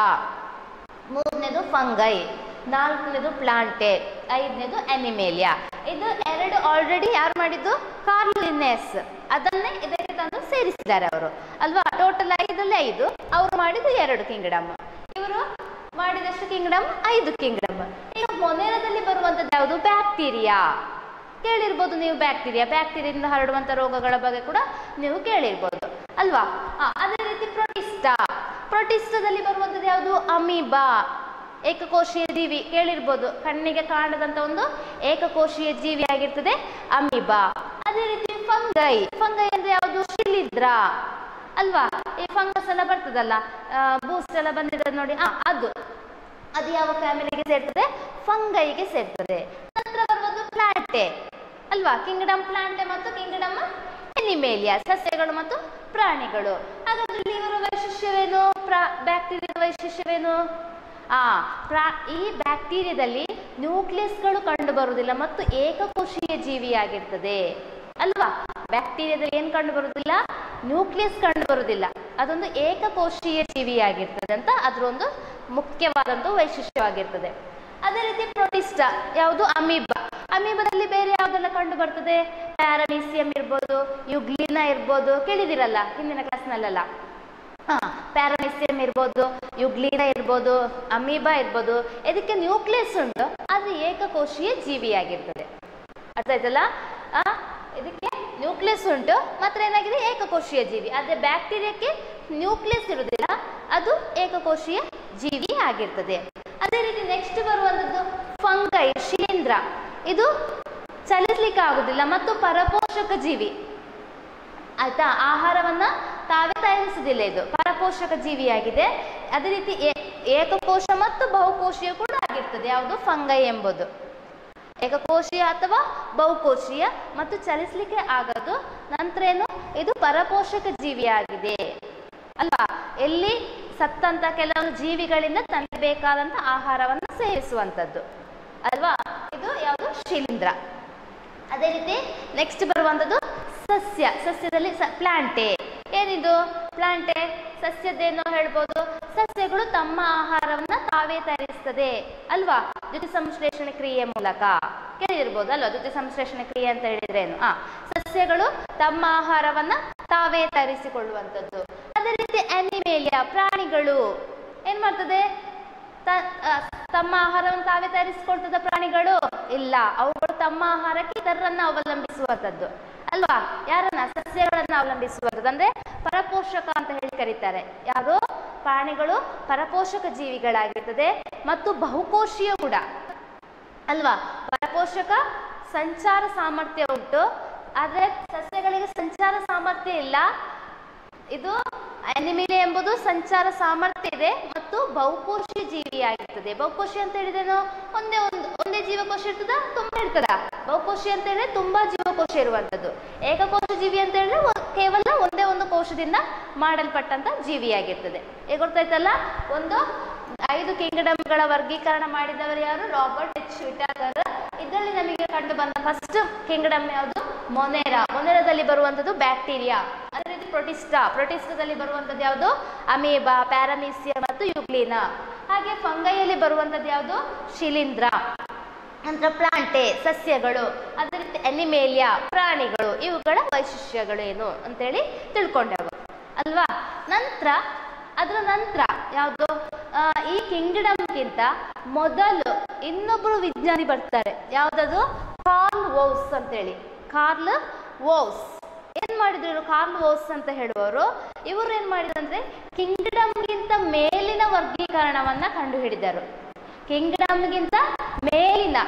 ಮೂರನೇದು ಫಂಗೈ ನಾಲ್ಕನೇದು ಪ್ಲಾಂಟೆ ಐದನೇದು ಅನಿಮೇಲಿಯಾ ಇದು ಎರಡು ಆಲ್ರೆಡಿ ಯಾರು ಮಾಡಿದ್ದು ಕಾರ್ಲಿನೆಸ್ ಅದನ್ನೇ ಇದಕ್ಕೆ ತಂದು ಸೇರಿಸಿದ್ದಾರೆ ಅವರು ಅಲ್ವಾ ಟೋಟಲ್ ಐದಲ್ಲಿ ಐದು ಅವರು ಮಾಡಿದ್ದು ಎರಡು ಕಿಂಗ್ಡಮ್ ಇವರು ಮಾಡಿದಷ್ಟು ಕಿಂಗ್ಡಮ್ ಐದು ಕಿಂಗ್ಡಮ್ ಈಗ ಮೊನೆರದಲ್ಲಿ ಬರುವಂಥದ್ದು ಯಾವುದು ಬ್ಯಾಕ್ಟೀರಿಯಾ ಕೇಳಿರ್ಬೋದು ನೀವು ಬ್ಯಾಕ್ಟೀರಿಯಾ ಬ್ಯಾಕ್ಟೀರಿಯಿಂದ ಹರಡುವಂಥ ರೋಗಗಳ ಬಗ್ಗೆ ಕೂಡ ನೀವು ಕೇಳಿರ್ಬೋದು ಅಲ್ವಾ ಆ, ಅದೇ ರೀತಿ ಪ್ರೊಟಿಸ್ಟಾ ಪ್ರೊಟಿಸ್ಟಾದಲ್ಲಿ ಬರುವಂಥದ್ದು ಯಾವುದು ಅಮೀಬಾ ಏಕಕೋಶೀಯ ಜೀವಿ ಕೇಳಿರ್ಬೋದು ಕಣ್ಣಿಗೆ ಕಾಣದಂತ ಒಂದು ಏಕಕೋಶೀಯ ಜೀವಿ ಆಗಿರ್ತದೆ ಅಮೀಬಾ ಅದೇ ರೀತಿ ಫಂಗೈ ಫಂಗೈ ಅಂದ್ರೆ ಯಾವುದು ಶಿಲಿದ್ರ ಅಲ್ವಾ ಈ ಫಂಗಸ್ ಎಲ್ಲ ಬರ್ತದಲ್ಲ ಬೂಸ್ಟ್ ಎಲ್ಲ ಬಂದಿದೆ ನೋಡಿ ಆ, ಅದು ಅದು ಯಾವ ಫ್ಯಾಮಿಲಿಗೆ ಸೇರ್ತದೆ ಫಂಗೈಗೆ ಸೇರ್ತದೆ ನಂತರ ಬರುವುದು ಪ್ಲಾಂಟೆ ಅಲ್ವಾ ಕಿಂಗ್ಡಮ್ ಪ್ಲಾಂಟೆ ಮತ್ತು ಕಿಂಗ್ಡಮ್ ಎನಿಮೇಲಿಯಾ ಸಸ್ಯಗಳು ಮತ್ತು ಪ್ರಾಣಿಗಳು ಹಾಗಾದ್ರೆ ಇಲ್ಲಿ ಇವರ ವೈಶಿಷ್ಟ್ಯವೇನು ಪ್ರಾ ಬ್ಯಾಕ್ಟೀರಿಯಾದ ವೈಶಿಷ್ಟ್ಯವೇನು ಆ ಪ್ರಾ ಈ ಬ್ಯಾಕ್ಟೀರಿಯಾದಲ್ಲಿ ನ್ಯೂಕ್ಲಿಯಸ್ಗಳು ಕಂಡು ಬರುವುದಿಲ್ಲ ಮತ್ತು ಏಕಕೋಶೀಯ ಜೀವಿಯಾಗಿರ್ತದೆ ಅಲ್ವಾ ಬ್ಯಾಕ್ಟೀರಿಯಾದಲ್ಲಿ ಏನು ಕಂಡು ಬರುವುದಿಲ್ಲ ನ್ಯೂಕ್ಲಿಯಸ್ ಕಂಡು ಬರುವುದಿಲ್ಲ ಅದೊಂದು ಏಕಕೋಶೀಯ ಜೀವಿಯಾಗಿರ್ತದೆ ಅಂತ ಅದರ ಒಂದು ಮುಖ್ಯವಾದಂಥ ವೈಶಿಷ್ಟ್ಯವಾಗಿರ್ತದೆ ಅದೇ ರೀತಿ ಪ್ರೊಟಿಸ್ಟ ಯಾವುದು ಅಮೀಬ ಅಮೀಬದಲ್ಲಿ ಬೇರೆ ಯಾವುದೆಲ್ಲ ಕಂಡು ಬರ್ತದೆ ಪ್ಯಾರಮೀಸಿಯಂ ಇರ್ಬೋದು ಯುಗ್ಲಿನ ಇರ್ಬೋದು ಕೇಳಿದಿರಲ್ಲ ಹಿಂದಿನ ಕ್ಲಾಸ್ನಲ್ಲೆಲ್ಲ ಹಾ ಪ್ಯಾರಮಿಸಿಯಂ ಇರ್ಬೋದು ಯುಗ್ಲೀನ ಇರ್ಬೋದು ಅಮೀಬಾ ಇರ್ಬೋದು ಇದಕ್ಕೆ ನ್ಯೂಕ್ಲಿಯಸ್ ಉಂಟು ಅದು ಏಕಕೋಶೀಯ ಜೀವಿಯಾಗಿರ್ತದೆ ಅರ್ಥ ಆಯ್ತಲ್ಲ ಆ, ಇದಕ್ಕೆ ನ್ಯೂಕ್ಲಿಯಸ್ ಉಂಟು ಮಾತ್ರ ಏನಾಗಿದೆ ಏಕಕೋಶೀಯ ಜೀವಿ ಆದರೆ ಬ್ಯಾಕ್ಟೀರಿಯಾಕ್ಕೆ ನ್ಯೂಕ್ಲಿಯಸ್ ಇರುವುದಿಲ್ಲ ಅದು ಏಕಕೋಶೀಯ ಜೀವಿ ಆಗಿರ್ತದೆ ಅದೇ ರೀತಿ ನೆಕ್ಸ್ಟ್ ಬರುವಂಥದ್ದು ಫಂಗೈ ಶಿಲೀಂಧ್ರ ಇದು ಚಲಿಸ್ಲಿಕ್ಕೆ ಆಗುದಿಲ್ಲ ಮತ್ತು ಪರಪೋಷಕ ಜೀವಿ ಆಯ್ತಾ ಆಹಾರವನ್ನ ತಾವೇ ತಯಾರಿಸುವುದಿಲ್ಲ ಇದು ಪರಪೋಷಕ ಜೀವಿಯಾಗಿದೆ ಅದೇ ರೀತಿ ಏ- ಏಕಕೋಶ ಮತ್ತು ಬಹುಕೋಶೀಯ ಕೂಡ ಆಗಿರ್ತದೆ ಯಾವುದು ಫಂಗೈ ಎಂಬುದು ಏಕಕೋಶೀಯ ಅಥವಾ ಬಹುಕೋಶೀಯ ಮತ್ತು ಚಲಿಸಲಿಕ್ಕೆ ಆಗದು ನಂತರ ಏನು ಇದು ಪರಪೋಷಕ ಜೀವಿಯಾಗಿದೆ ಅಲ್ವಾ ಎಲ್ಲಿ ಸತ್ತಂತ ಕೆಲವೊಂದು ಜೀವಿಗಳಿಂದ ತನಗೆ ಬೇಕಾದಂತ ಆಹಾರವನ್ನು ಸೇವಿಸುವಂಥದ್ದು ಅಲ್ವಾ ಇದು ಯಾವುದು ಶಿಲೀಂಧ್ರ ಅದೇ ರೀತಿ ನೆಕ್ಸ್ಟ್ ಬರುವಂಥದ್ದು ಸಸ್ಯ ಸಸ್ಯದಲ್ಲಿ ಸ ಪ್ಲಾಂಟೆ ಏನಿದು ಪ್ಲಾಂಟೆ ಸಸ್ಯದ್ದೇನೋ ಹೇಳ್ಬೋದು ಸಸ್ಯಗಳು ತಮ್ಮ ಆಹಾರವನ್ನ ತಾವೇ ತಯಾರಿಸ್ತದೆ ಅಲ್ವಾ ದ್ಯುತಿ ಸಂಶ್ಲೇಷಣೆ ಕ್ರಿಯೆ ಮೂಲಕ ಕೇಳಿರ್ಬೋದು ಅಲ್ವಾ ದ್ಯುತಿ ಸಂಶ್ಲೇಷಣೆ ಕ್ರಿಯೆ ಅಂತ ಹೇಳಿದ್ರೆ ಏನು ಆ ಸಸ್ಯಗಳು ತಮ್ಮ ಆಹಾರವನ್ನ ತಾವೇ ತಯಾರಿಸಿಕೊಳ್ಳುವಂಥದ್ದು ಅದೇ ರೀತಿ ಅನಿಮೇಲಿಯಾ ಪ್ರಾಣಿಗಳು ಏನ್ ಮಾಡ್ತದೆ ತ- ಆ, ತಮ್ಮ ಆಹಾರವನ್ನು ತಾವೇ ತಯಾರಿಸಿಕೊಳ್ತದ ಪ್ರಾಣಿಗಳು ಇಲ್ಲ ಅವುಗಳು ತಮ್ಮ ಆಹಾರಕ್ಕೆ ಇತರರನ್ನ ಅವಲಂಬಿಸುವಂಥದ್ದು ಅಲ್ವಾ ಯಾರನ್ನ ಸಸ್ಯಗಳನ್ನ ಅವಲಂಬಿಸುವಂಥದ್ದು ಅಂದ್ರೆ ಪರಪೋಷಕ ಅಂತ ಹೇಳಿ ಕರೀತಾರೆ ಯಾರು ಪ್ರಾಣಿಗಳು ಪರಪೋಷಕ ಜೀವಿಗಳಾಗಿರ್ತದೆ ಮತ್ತು ಬಹುಕೋಶೀಯ ಕೂಡ ಅಲ್ವಾ ಪರಪೋಷಕ ಸಂಚಾರ ಸಾಮರ್ಥ್ಯ ಉಂಟು ಆದರೆ ಸಸ್ಯಗಳಿಗೆ ಸಂಚಾರ ಸಾಮರ್ಥ್ಯ ಇಲ್ಲ ಇದು ಅನಿಮಿಲೆ ಎಂಬುದು ಸಂಚಾರ ಸಾಮರ್ಥ್ಯ ಇದೆ ಮತ್ತು ಬಹುಕೋಶಿ ಜೀವಿಯಾಗಿರ್ತದೆ ಬಹುಕೋಶಿ ಅಂತ ಹೇಳಿದೇನು ಒಂದೇ ಒಂದು ಒಂದೇ ಜೀವಕೋಶ ಇರ್ತದ ತುಂಬಾ ಇರ್ತದ ಬಹುಕೋಶಿ ಅಂತ ಹೇಳಿದ್ರೆ ತುಂಬಾ ಜೀವಕೋಶ ಇರುವಂತದ್ದು ಏಕಕೋಶ ಜೀವಿ ಅಂತ ಹೇಳಿದ್ರೆ ಒ- ಕೇವಲ ಒಂದೇ ಒಂದು ಕೋಶದಿಂದ ಮಾಡಲ್ಪಟ್ಟಂತ ಜೀವಿಯಾಗಿರ್ತದೆ ಈಗ ಗೊತ್ತಾಯ್ತಲ್ಲ ಒಂದು ಐದು ಕಿಂಗಡಮ್ಗಳ ವರ್ಗೀಕರಣ ಮಾಡಿದವರು ಯಾರು ರಾಬರ್ಟ್ ಎಚ್ ವಿಟಾಕರ್ ಇದರಲ್ಲಿ ನಮಗೆ ಕಂಡು ಬಂದ ಫಸ್ಟ್ ಕಿಂಗಡಮ್ ಯಾವುದು ಮೊನೆರಾ ಮೊನೆರಾದಲ್ಲಿ ಬರುವಂಥದ್ದು ಬ್ಯಾಕ್ಟೀರಿಯಾ ಅದೇ ರೀತಿ ಪ್ರೊಟಿಸ್ಟಾ ಪ್ರೊಟಿಸ್ಟಾದಲ್ಲಿ ಬರುವಂಥದ್ದು ಯಾವುದು ಅಮೀಬಾ ಪ್ಯಾರಮೀಸಿಯಾ ಮತ್ತು ಯುಗ್ಲಿನಾ ಹಾಗೆ ಫಂಗೈಯಲ್ಲಿ ಬರುವಂಥದ್ದು ಯಾವುದು ಶಿಲೀಂಧ್ರ ನಂತರ ಪ್ಲಾಂಟೆ ಸಸ್ಯಗಳು ಅದೇ ರೀತಿ ಅನಿಮೇಲಿಯಾ ಪ್ರಾಣಿಗಳು ಇವುಗಳ ವೈಶಿಷ್ಟ್ಯಗಳು ಏನು ಅಂತೇಳಿ ತಿಳ್ಕೊಂಡೆವು ಅಲ್ವಾ ನಂತರ ಅದರ ನಂತರ ಯಾವುದು ಆ, ಈ ಕಿಂಗ್ಡಮ್ಗಿಂತ ಮೊದಲು ಇನ್ನೊಬ್ಬರು ವಿಜ್ಞಾನಿ ಬರ್ತಾರೆ ಯಾವುದದು ಕಾರ್ಲ್ ವೋಸ್ ಅಂತೇಳಿ ಕಾರ್ಲ್ ವೋಸ್ ಏನ್ ಮಾಡಿದ್ರು ಇವ್ರು ಕಾರ್ಲ್ ವೋಸ್ ಅಂತ ಹೇಳುವವರು ಇವರು ಏನ್ ಮಾಡಿದ್ರು ಅಂದ್ರೆ ಕಿಂಗ್ಡಮ್ಗಿಂತ ಮೇಲಿನ ವರ್ಗೀಕರಣವನ್ನ ಕಂಡುಹಿಡಿದರು ಕಿಂಗ್ಡಮ್ಗಿಂತ ಮೇಲಿನ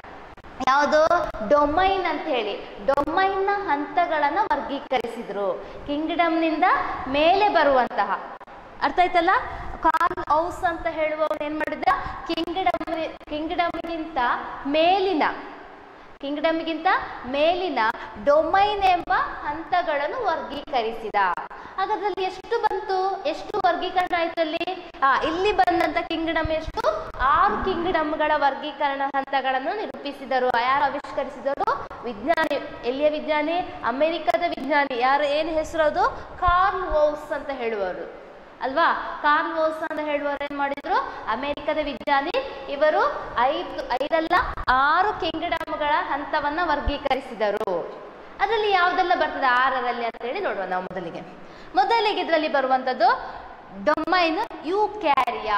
ಯಾವುದು ಡೊಮೈನ್ ಅಂತ ಹೇಳಿ ಡೊಮೈನ್ನ ಹಂತಗಳನ್ನ ವರ್ಗೀಕರಿಸಿದ್ರು ಕಿಂಗ್ಡಮ್ನಿಂದ ಮೇಲೆ ಬರುವಂತಹ ಅರ್ಥ ಆಯ್ತಲ್ಲ ಕಾರ್ಲ್ ಔಸ್ ಅಂತ ಹೇಳುವವನು ಏನ್ ಮಾಡಿದ ಕಿಂಗ್ಡಮ್ ಕಿಂಗ್ಡಮ್ಗಿಂತ ಮೇಲಿನ ಕಿಂಗ್ಡಮ್ಗಿಂತ ಮೇಲಿನ ಡೊಮೈನ್ ಎಂಬ ಹಂತಗಳನ್ನು ವರ್ಗೀಕರಿಸಿದ ಹಾಗಾದ್ರಲ್ಲಿ ಎಷ್ಟು ಬಂತು ಎಷ್ಟು ವರ್ಗೀಕರಣ ಆಯ್ತು ಅಲ್ಲಿ ಆ ಇಲ್ಲಿ ಬಂದಂತ ಕಿಂಗ್ಡಮ್ ಎಷ್ಟು ಆರು ಕಿಂಗ್ಡಮ್ಗಳ ವರ್ಗೀಕರಣ ಹಂತಗಳನ್ನು ನಿರೂಪಿಸಿದರು ಯಾರು ಆವಿಷ್ಕರಿಸಿದರು ವಿಜ್ಞಾನಿ ಎಲ್ಲಿಯ ವಿಜ್ಞಾನಿ ಅಮೆರಿಕದ ವಿಜ್ಞಾನಿ ಯಾರು ಏನು ಹೆಸರು ಅದು ಕಾರ್ಲ್ ವೋಸ್ ಅಂತ ಹೇಳುವರು ಅಲ್ವಾ ಕಾರ್ಲ್ ವೋಸ್ ಅಂತ ಹೇಳುವವರು ಏನ್ ಮಾಡಿದ್ರು ಅಮೆರಿಕದ ವಿಜ್ಞಾನಿ ಇವರು ಐದು ಐದಲ್ಲ ಆರು ಕಿಂಗ್ಡಮ್ಗಳ ಹಂತವನ್ನ ವರ್ಗೀಕರಿಸಿದರು ಅದರಲ್ಲಿ ಯಾವುದೆಲ್ಲ ಬರ್ತದೆ ಆರರಲ್ಲಿ ಅಂತ ಹೇಳಿ ನೋಡುವ ನಾವು ಮೊದಲಿಗೆ ಮೊದಲಿಗೆ ಇದರಲ್ಲಿ ಬರುವಂತದ್ದು ಡೊಮೈನ್ ಯು ಕ್ಯಾರಿಯಾ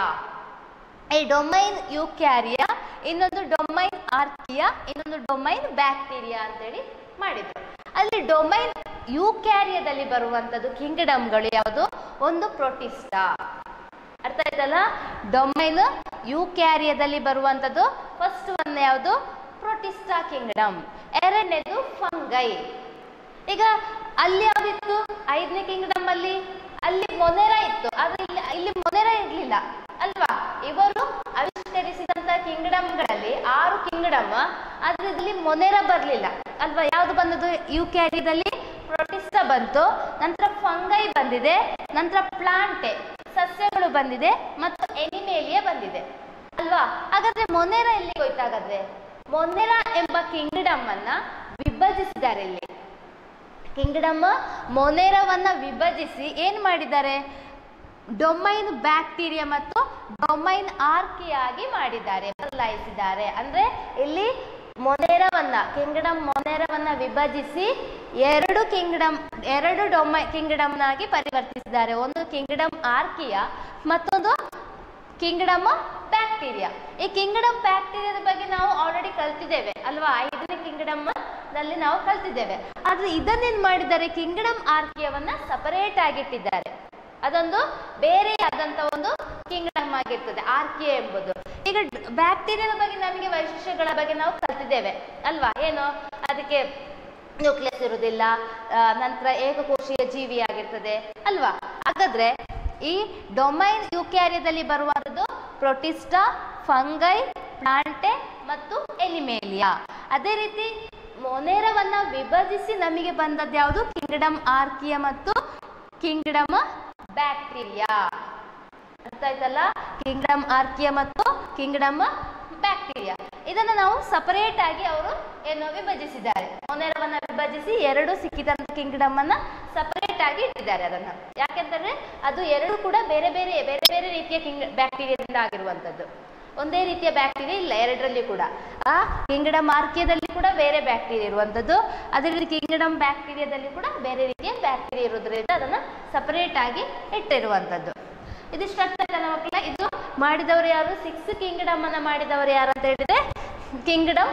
ಈ ಡೊಮೈನ್ ಯುಕ್ಯಾರಿಯಾ ಇನ್ನೊಂದು ಡೊಮೈನ್ ಆರ್ಕಿಯಾ ಇನ್ನೊಂದು ಡೊಮೈನ್ ಬ್ಯಾಕ್ಟೀರಿಯಾ ಅಂತೇಳಿ ಮಾಡಿದ್ರು ಅಲ್ಲಿ ಡೊಮೈನ್ ಯುಕ್ಯಾರಿಯಾದಲ್ಲಿ ಬರುವಂತದ್ದು ಕಿಂಗ್ಡಮ್ಗಳು ಯಾವುದು ಒಂದು ಪ್ರೊಟಿಸ್ಟಾ ಅರ್ಥ ಆಯ್ತಲ್ಲ ಡೊಮೈನ್ ಯುಕ್ಯಾರಿಯಾದಲ್ಲಿ ಬರುವಂತದ್ದು ಫಸ್ಟ್ ಒನ್ ಯಾವುದು ಪ್ರೊಟಿಸ್ಟಾ ಕಿಂಗ್ಡಮ್ ಎರಡನೇದು ಫಂಗೈ ಈಗ ಅಲ್ಲಿ ಯಾವ್ದಿತ್ತು ಐದನೇ ಕಿಂಗ್ಡಮ್ ಅಲ್ಲಿ ಅಲ್ಲಿ ಮೊನೆರಾ ಇತ್ತು ಆದ್ರೆ ಇಲ್ಲಿ ಇಲ್ಲಿ ಮೊನೆರಾ ಇರ್ಲಿಲ್ಲ ಅಲ್ವಾ ಇವರು ಆವಿಷ್ಕರಿಸಿದಂತ ಕಿಂಗ್ಡಮ್ಗಳಲ್ಲಿ ಆರು ಕಿಂಗ್ಡಮ್ ಆದ್ರೆ ಇಲ್ಲಿ ಮೊನೆರಾ ಬರ್ಲಿಲ್ಲ ಅಲ್ವಾ ಯಾವ್ದು ಬಂದದ್ದು ಯು ಕ್ಯಾರಿದಲ್ಲಿ ಪ್ರೊಟಿಸ್ಟಾ ಬಂತು ನಂತರ ಫಂಗೈ ಬಂದಿದೆ ನಂತರ ಪ್ಲಾಂಟೆ ಸಸ್ಯಗಳು ಬಂದಿದೆ ಮತ್ತು ಎನಿಮೇಲಿಯಾ ಬಂದಿದೆ ಅಲ್ವಾ ಹಾಗಾದ್ರೆ ಮೊನೆರಾ ಎಲ್ಲಿಗೆ ಹೋಯ್ತು ಹಾಗಾದ್ರೆ ಮೊನೆರಾ ಎಂಬ ಕಿಂಗ್ಡಮ್ ಅನ್ನ ವಿಭಜಿಸಿದ್ದಾರೆ ಇಲ್ಲಿ ಕಿಂಗ್ಡಮ್ ಮೊನೇರವನ್ನು ವಿಭಜಿಸಿ ಏನು ಮಾಡಿದ್ದಾರೆ ಡೊಮೈನ್ ಬ್ಯಾಕ್ಟೀರಿಯಾ ಮತ್ತು ಡೊಮೈನ್ ಆರ್ಕಿಯಾಗಿ ಮಾಡಿದ್ದಾರೆ ಬದಲಾಯಿಸಿದ್ದಾರೆ ಅಂದ್ರೆ ಇಲ್ಲಿ ಮೊನೇರವನ್ನ ಕಿಂಗ್ಡಮ್ ಮೊನೇರವನ್ನ ವಿಭಜಿಸಿ ಎರಡು ಕಿಂಗ್ಡಮ್ ಎರಡು ಡೊಮೈ ಕಿಂಗ್ಡಮ್ನಾಗಿ ಪರಿವರ್ತಿಸಿದ್ದಾರೆ ಒಂದು ಕಿಂಗ್ಡಮ್ ಆರ್ಕಿಯಾ ಮತ್ತೊಂದು ಕಿಂಗ್ಡಮ್ ಬ್ಯಾಕ್ಟೀರಿಯಾ ಈ ಕಿಂಗ್ಡಮ್ ಬ್ಯಾಕ್ಟೀರಿಯಾದ ಬಗ್ಗೆ ನಾವು ಆಲ್ರೆಡಿ ಕಲ್ತಿದ್ದೇವೆ ಅಲ್ವಾ ಐದನೇ ಕಿಂಗ್ಡಮ್ ನಲ್ಲಿ ನಾವು ಕಲ್ತಿದ್ದೇವೆ ಆದ್ರೆ ಇದನ್ನೇನ್ ಮಾಡಿದ್ದಾರೆ ಕಿಂಗ್ಡಮ್ ಆರ್ಕಿಯವನ್ನ ಸಪರೇಟ್ ಆಗಿಟ್ಟಿದ್ದಾರೆ ಅದೊಂದು ಬೇರೆ ಆದಂತ ಒಂದು ಕಿಂಗ್ಡಮ್ ಆಗಿರ್ತದೆ ಆರ್ಕಿಯ ಎಂಬುದು ಈಗ ಬ್ಯಾಕ್ಟೀರಿಯಾದ ಬಗ್ಗೆ ನಮಗೆ ವೈಶಿಷ್ಟ್ಯಗಳ ಬಗ್ಗೆ ನಾವು ಕಲ್ತಿದ್ದೇವೆ ಅಲ್ವಾ ಏನು ಅದಕ್ಕೆ ನ್ಯೂಕ್ಲಿಯಸ್ ಇರುವುದಿಲ್ಲ ಆ, ನಂತರ ಏಕಕೋಶೀಯ ಜೀವಿ ಆಗಿರ್ತದೆ ಅಲ್ವಾ ಹಾಗಾದ್ರೆ ಈ ಡೊಮೈನ್ ಯುಕ್ಯಾರಿಯದಲ್ಲಿ ಬರುವಂಥದ್ದು ಪ್ರೊಟಿಸ್ಟಾ ಫಂಗೈ ಪ್ಲಾಂಟೆ ಮತ್ತು ಎನಿಮೇಲಿಯಾ ಅದೇ ರೀತಿ ಮೊನೇರವನ್ನ ವಿಭಜಿಸಿ ನಮಗೆ ಬಂದದ್ದು ಯಾವುದು ಕಿಂಗ್ಡಮ್ ಆರ್ಕಿಯ ಮತ್ತು ಕಿಂಗ್ಡಮ್ ಬ್ಯಾಕ್ಟೀರಿಯಾ ಅರ್ಥ ಆಯ್ತಲ್ಲ ಕಿಂಗ್ಡಮ್ ಆರ್ಕಿಯ ಮತ್ತು ಕಿಂಗ್ಡಮ್ ಬ್ಯಾಕ್ಟೀರಿಯಾ ಇದನ್ನು ನಾವು ಸಪರೇಟ್ ಆಗಿ ಅವರು ಏನು ವಿಭಜಿಸಿದ್ದಾರೆ ಮೊನೇರವನ್ನ ವಿಭಜಿಸಿ ಎರಡು ಸಿಕ್ಕಿದಂತ ಕಿಂಗ್ಡಮ್ ಅನ್ನ ಸಪರೇಟ್ ಆಗಿ ಇಟ್ಟಿದ್ದಾರೆ ಅದನ್ನ ಯಾಕೆಂತಂದ್ರೆ ಅದು ಎರಡು ಕೂಡ ಬೇರೆ ಬೇರೆ ಬೇರೆ ಬೇರೆ ರೀತಿಯ ಕಿಂಗ್ ಬ್ಯಾಕ್ಟೀರಿಯಾದಿಂದ ಆಗಿರುವಂತದ್ದು ಒಂದೇ ರೀತಿಯ ಬ್ಯಾಕ್ಟೀರಿಯಾ ಇಲ್ಲ ಎರಡರಲ್ಲಿ ಕೂಡ ಆ ಕಿಂಗ್ಡಮ್ ಆರ್ಕಿಯದಲ್ಲಿ ಕೂಡ ಬೇರೆ ಬ್ಯಾಕ್ಟೀರಿಯಾ ಇರುವಂಥದ್ದು ಅದೇ ರೀತಿ ಕಿಂಗ್ಡಮ್ ಬ್ಯಾಕ್ಟೀರಿಯಾದಲ್ಲಿ ಕೂಡ ಬೇರೆ ರೀತಿಯ ಬ್ಯಾಕ್ಟೀರಿಯಾ ಇರೋದ್ರಿಂದ ಅದನ್ನು ಸಪರೇಟ್ ಆಗಿ ಇಟ್ಟಿರುವಂಥದ್ದು ಇದಿಷ್ಟು ಅರ್ಥ ಆಯ್ತಲ್ಲ ಮಕ್ಕಳ ಇದು ಮಾಡಿದವರು ಯಾರು ಸಿಕ್ಸ್ ಕಿಂಗ್ಡಮ್ ಅನ್ನ ಮಾಡಿದವರು ಯಾರು ಅಂತ ಹೇಳಿದ್ರೆ ಕಿಂಗ್ಡಮ್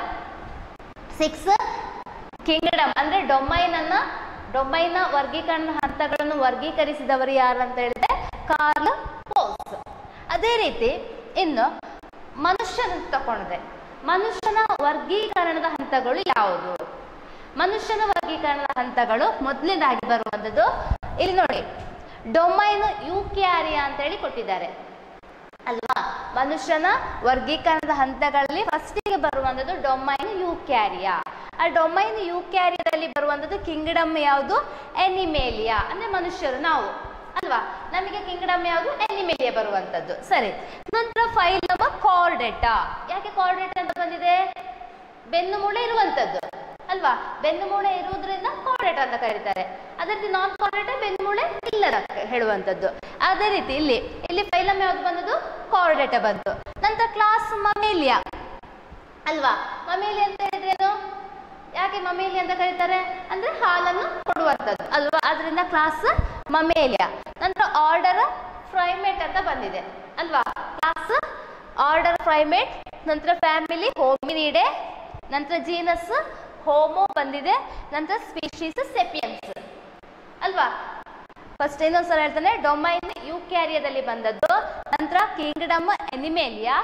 ಸಿಕ್ಸ್ ಕಿಂಗ್ಡಮ್ ಅಂದ್ರೆ ಡೊಮೈನ್ ಅನ್ನ ಡೊಮೈನ್ ವರ್ಗೀಕರಣ ಹಂತಗಳನ್ನು ವರ್ಗೀಕರಿಸಿದವರು ಯಾರು ಅಂತ ಹೇಳಿದ್ರೆ ಕಾರ್ಲ್ ಪೋಸ್ ಅದೇ ರೀತಿ ಇನ್ನು ಮನುಷ್ಯನ ತಗೊಂಡ್ರೆ ಮನುಷ್ಯನ ವರ್ಗೀಕರಣದ ಹಂತಗಳು ಯಾವುದು ಮನುಷ್ಯನ ವರ್ಗೀಕರಣದ ಹಂತಗಳು ಮೊದಲನೇದಾಗಿ ಬರುವಂಥದ್ದು ಇಲ್ಲಿ ನೋಡಿ ಡೊಮೈನ್ ಯೂಕ್ಯಾರಿಯಾ ಅಂತ ಹೇಳಿ ಕೊಟ್ಟಿದ್ದಾರೆ ಅಲ್ವಾ ಮನುಷ್ಯನ ವರ್ಗೀಕರಣದ ಹಂತಗಳಲ್ಲಿ ಫಸ್ಟಿಗೆ ಬರುವಂಥದ್ದು ಡೊಮೈನ್ ಯೂಕ್ಯಾರಿಯಾ ಆ ಡೊಮೈನ್ ಯೂಕ್ಯಾರಿಯಾದಲ್ಲಿ ಬರುವಂಥದ್ದು ಕಿಂಗ್ಡಮ್ ಯಾವುದು ಎನಿಮೇಲಿಯಾ ಅಂದ್ರೆ ಮನುಷ್ಯರು ನಾವು ಅಲ್ವಾ ನಮಗೆ ಕಿಂಗ್ಡಮ್ ಯಾವುದು ಎನಿಮೇಲಿಯಾ ಬರುವಂಥದ್ದು ಸರಿ ನಂತರ ಫೈಲಮ್ ಕಾರ್ಡೆಟಾ ಯಾಕೆ ಕಾರ್ಡೆಟಾ ಅಂತ ಬಂದಿದೆ ಬೆನ್ನು ಮೂಳೆ ಇರುವಂಥದ್ದು ಅಲ್ವಾ ಬೆನ್ನು ಮೂಳೆ ಇರುವುದರಿಂದ ಕಾರ್ಡೆಟ ಅಂತ ಕರೀತಾರೆ ಅದೇ ರೀತಿ ನಾನ್ ಕಾರ್ಡೆಟ ಬೆನ್ನು ಮೂಳೆ ಇಲ್ಲದ ಹೇಳುವಂಥದ್ದು ಅದೇ ರೀತಿ ಇಲ್ಲಿ ಇಲ್ಲಿ ಫೈಲಮ್ ಯಾವ್ದು ಬಂದದ್ದು ಕಾರ್ಡೆಟ ಬಂತು ನಂತರ ಕ್ಲಾಸ್ ಮಮೇಲಿಯಾ ಅಲ್ವಾ ಮಮೇಲಿಯಾ ಅಂತ ಹೇಳಿದ್ರೇನು ಯಾಕೆ ಮಮೇಲಿಯಾ ಅಂತ ಕರೀತಾರೆ ಅಂದ್ರೆ ಹಾಲನ್ನು ಕೊಡುವಂಥದ್ದು ಅಲ್ವಾ ಅದರಿಂದ ಕ್ಲಾಸ್ ಮಮೇಲಿಯಾ ನಂತರ ಆರ್ಡರ್ ಫ್ರೈಮೇಟ್ ಅಂತ ಬಂದಿದೆ ಅಲ್ವಾ ಕ್ಲಾಸ್ ಆರ್ಡರ್ ಫ್ರೈಮೇಟ್ ನಂತರ ಫ್ಯಾಮಿಲಿ ಹೋಮಿನಿಡೆ ನಂತರ ಜೀನಸ್ ಹೋಮೋ ಬಂದಿದೆ ನಂತರ ಸ್ಪೀಶೀಸ್ ಸೆಪಿಯನ್ಸ್ ಅಲ್ವಾ ಫಸ್ಟ್ ಇನ್ನೊಂದ್ಸಲ ಹೇಳ್ತಾನೆ ಡೊಮೈನ್ ಯೂಕ್ಯಾರಿಯಾದಲ್ಲಿ ಬಂದದ್ದು ನಂತರ kingdom Animalia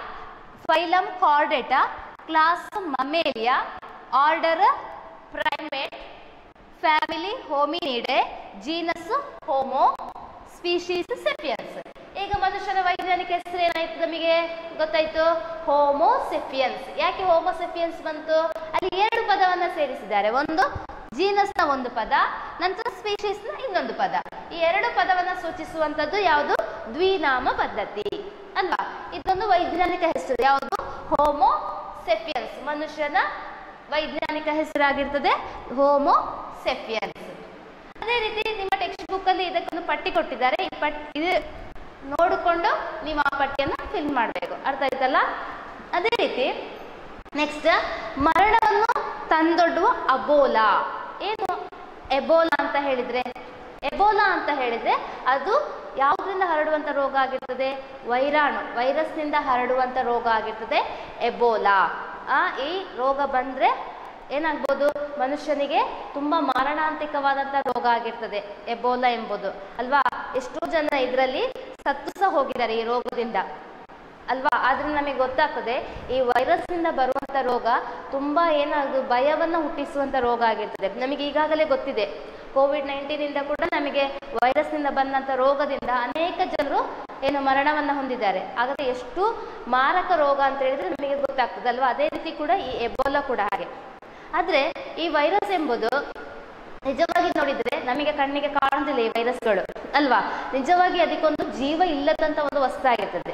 phylum Chordata class Mammalia order primate family Hominidae genus Homo species sapiens ಈಗ ಮನುಷ್ಯನ ವೈಜ್ಞಾನಿಕ ಹೆಸರು ಏನಾಯ್ತು ನಮಗೆ ಗೊತ್ತಾಯ್ತು ಹೋಮೋ ಸೆಪಿಯನ್ಸ್ ಯಾಕೆ ಹೋಮೋ ಸೆಪಿಯನ್ಸ್ ಬಂತು ಅಲ್ಲಿ ಎರಡು ಪದವನ್ನ ಸೇರಿಸಿದ್ದಾರೆ ಒಂದು ಜೀನಸ್ನ ಒಂದು ಪದ ನಂತರ ಸ್ಪೀಶೀಸ್ನ ಇನ್ನೊಂದು ಪದ ಈ ಎರಡು ಪದವನ್ನ ಸೂಚಿಸುವಂತದ್ದು ಯಾವುದು ದ್ವಿನಾಮ ಪದ್ಧತಿ ಅಲ್ವಾ ಇದೊಂದು ವೈಜ್ಞಾನಿಕ ಹೆಸರು ಯಾವುದು ಹೋಮೋ ಸೆಪಿಯನ್ಸ್ ಮನುಷ್ಯನ ವೈಜ್ಞಾನಿಕ ಹೆಸರಾಗಿರ್ತದೆ ಹೋಮೋ ಸೆಪಿಯನ್ಸ್ ಅದೇ ರೀತಿ ನಿಮ್ಮ ಟೆಕ್ಸ್ಟ್ ಬುಕ್ ಅಲ್ಲಿ ಇದಕ್ಕೊಂದು ಪಟ್ಟಿ ಕೊಟ್ಟಿದ್ದಾರೆ ಈ ಪಟ್ ಇದು ನೋಡಿಕೊಂಡು ನೀವು ಆ ಪಟ್ಟಿಯನ್ನು ಫಿಲ್ ಮಾಡಬೇಕು ಅರ್ಥ ಆಯ್ತಲ್ಲ ಅದೇ ರೀತಿ ನೆಕ್ಸ್ಟ್ ಮರಣವನ್ನು ತಂದೊಡ್ಡುವ ಅಬೋಲಾ ಏನು ಎಬೋಲಾ ಅಂತ ಹೇಳಿದ್ರೆ ಎಬೋಲಾ ಅಂತ ಹೇಳಿದ್ರೆ ಅದು ಯಾವುದರಿಂದ ಹರಡುವಂಥ ರೋಗ ಆಗಿರ್ತದೆ ವೈರಾಣು ವೈರಸ್ನಿಂದ ಹರಡುವಂಥ ರೋಗ ಆಗಿರ್ತದೆ ಎಬೋಲಾ ಆ ಈ ರೋಗ ಬಂದ್ರೆ ಏನಾಗ್ಬೋದು ಮನುಷ್ಯನಿಗೆ ತುಂಬಾ ಮಾರಣಾಂತಿಕವಾದಂಥ ರೋಗ ಆಗಿರ್ತದೆ ಎಬೋಲಾ ಎಂಬುದು ಅಲ್ವಾ ಎಷ್ಟೋ ಜನ ಇದರಲ್ಲಿ ಸತ್ತು ಸಹ ಹೋಗಿದ್ದಾರೆ ಈ ರೋಗದಿಂದ ಅಲ್ವಾ ಆದ್ರೆ ನಮಗೆ ಗೊತ್ತಾಗ್ತದೆ ಈ ವೈರಸ್ನಿಂದ ಬರುವಂಥ ರೋಗ ತುಂಬಾ ಏನಾದ್ರು ಭಯವನ್ನ ಹುಟ್ಟಿಸುವಂಥ ರೋಗ ಆಗಿರ್ತದೆ ನಮಗೆ ಈಗಾಗಲೇ ಗೊತ್ತಿದೆ ಕೋವಿಡ್ ನೈನ್ಟೀನಿಂದ ಕೂಡ ನಮಗೆ ವೈರಸ್ನಿಂದ ಬಂದಂಥ ರೋಗದಿಂದ ಅನೇಕ ಜನರು ಏನು ಮರಣವನ್ನ ಹೊಂದಿದ್ದಾರೆ ಹಾಗಾದ್ರೆ ಎಷ್ಟು ಮಾರಕ ರೋಗ ಅಂತ ಹೇಳಿದ್ರೆ ನಮಗೆ ಗೊತ್ತಾಗ್ತದೆ ಅಲ್ವಾ ಅದೇ ರೀತಿ ಕೂಡ ಈ ಎಬೋಲಾ ಕೂಡ ಹಾಗೆ ಆದ್ರೆ ಈ ವೈರಸ್ ಎಂಬುದು ನಿಜವಾಗಿ ನೋಡಿದ್ರೆ ನಮಗೆ ಕಣ್ಣಿಗೆ ಕಾಣುದಿಲ್ಲ ಈ ವೈರಸ್ಗಳು ಅಲ್ವಾ ನಿಜವಾಗಿ ಅದಕ್ಕೊಂದು ಜೀವ ಇಲ್ಲದಂತ ಒಂದು ವಸ್ತು ಆಗಿರ್ತದೆ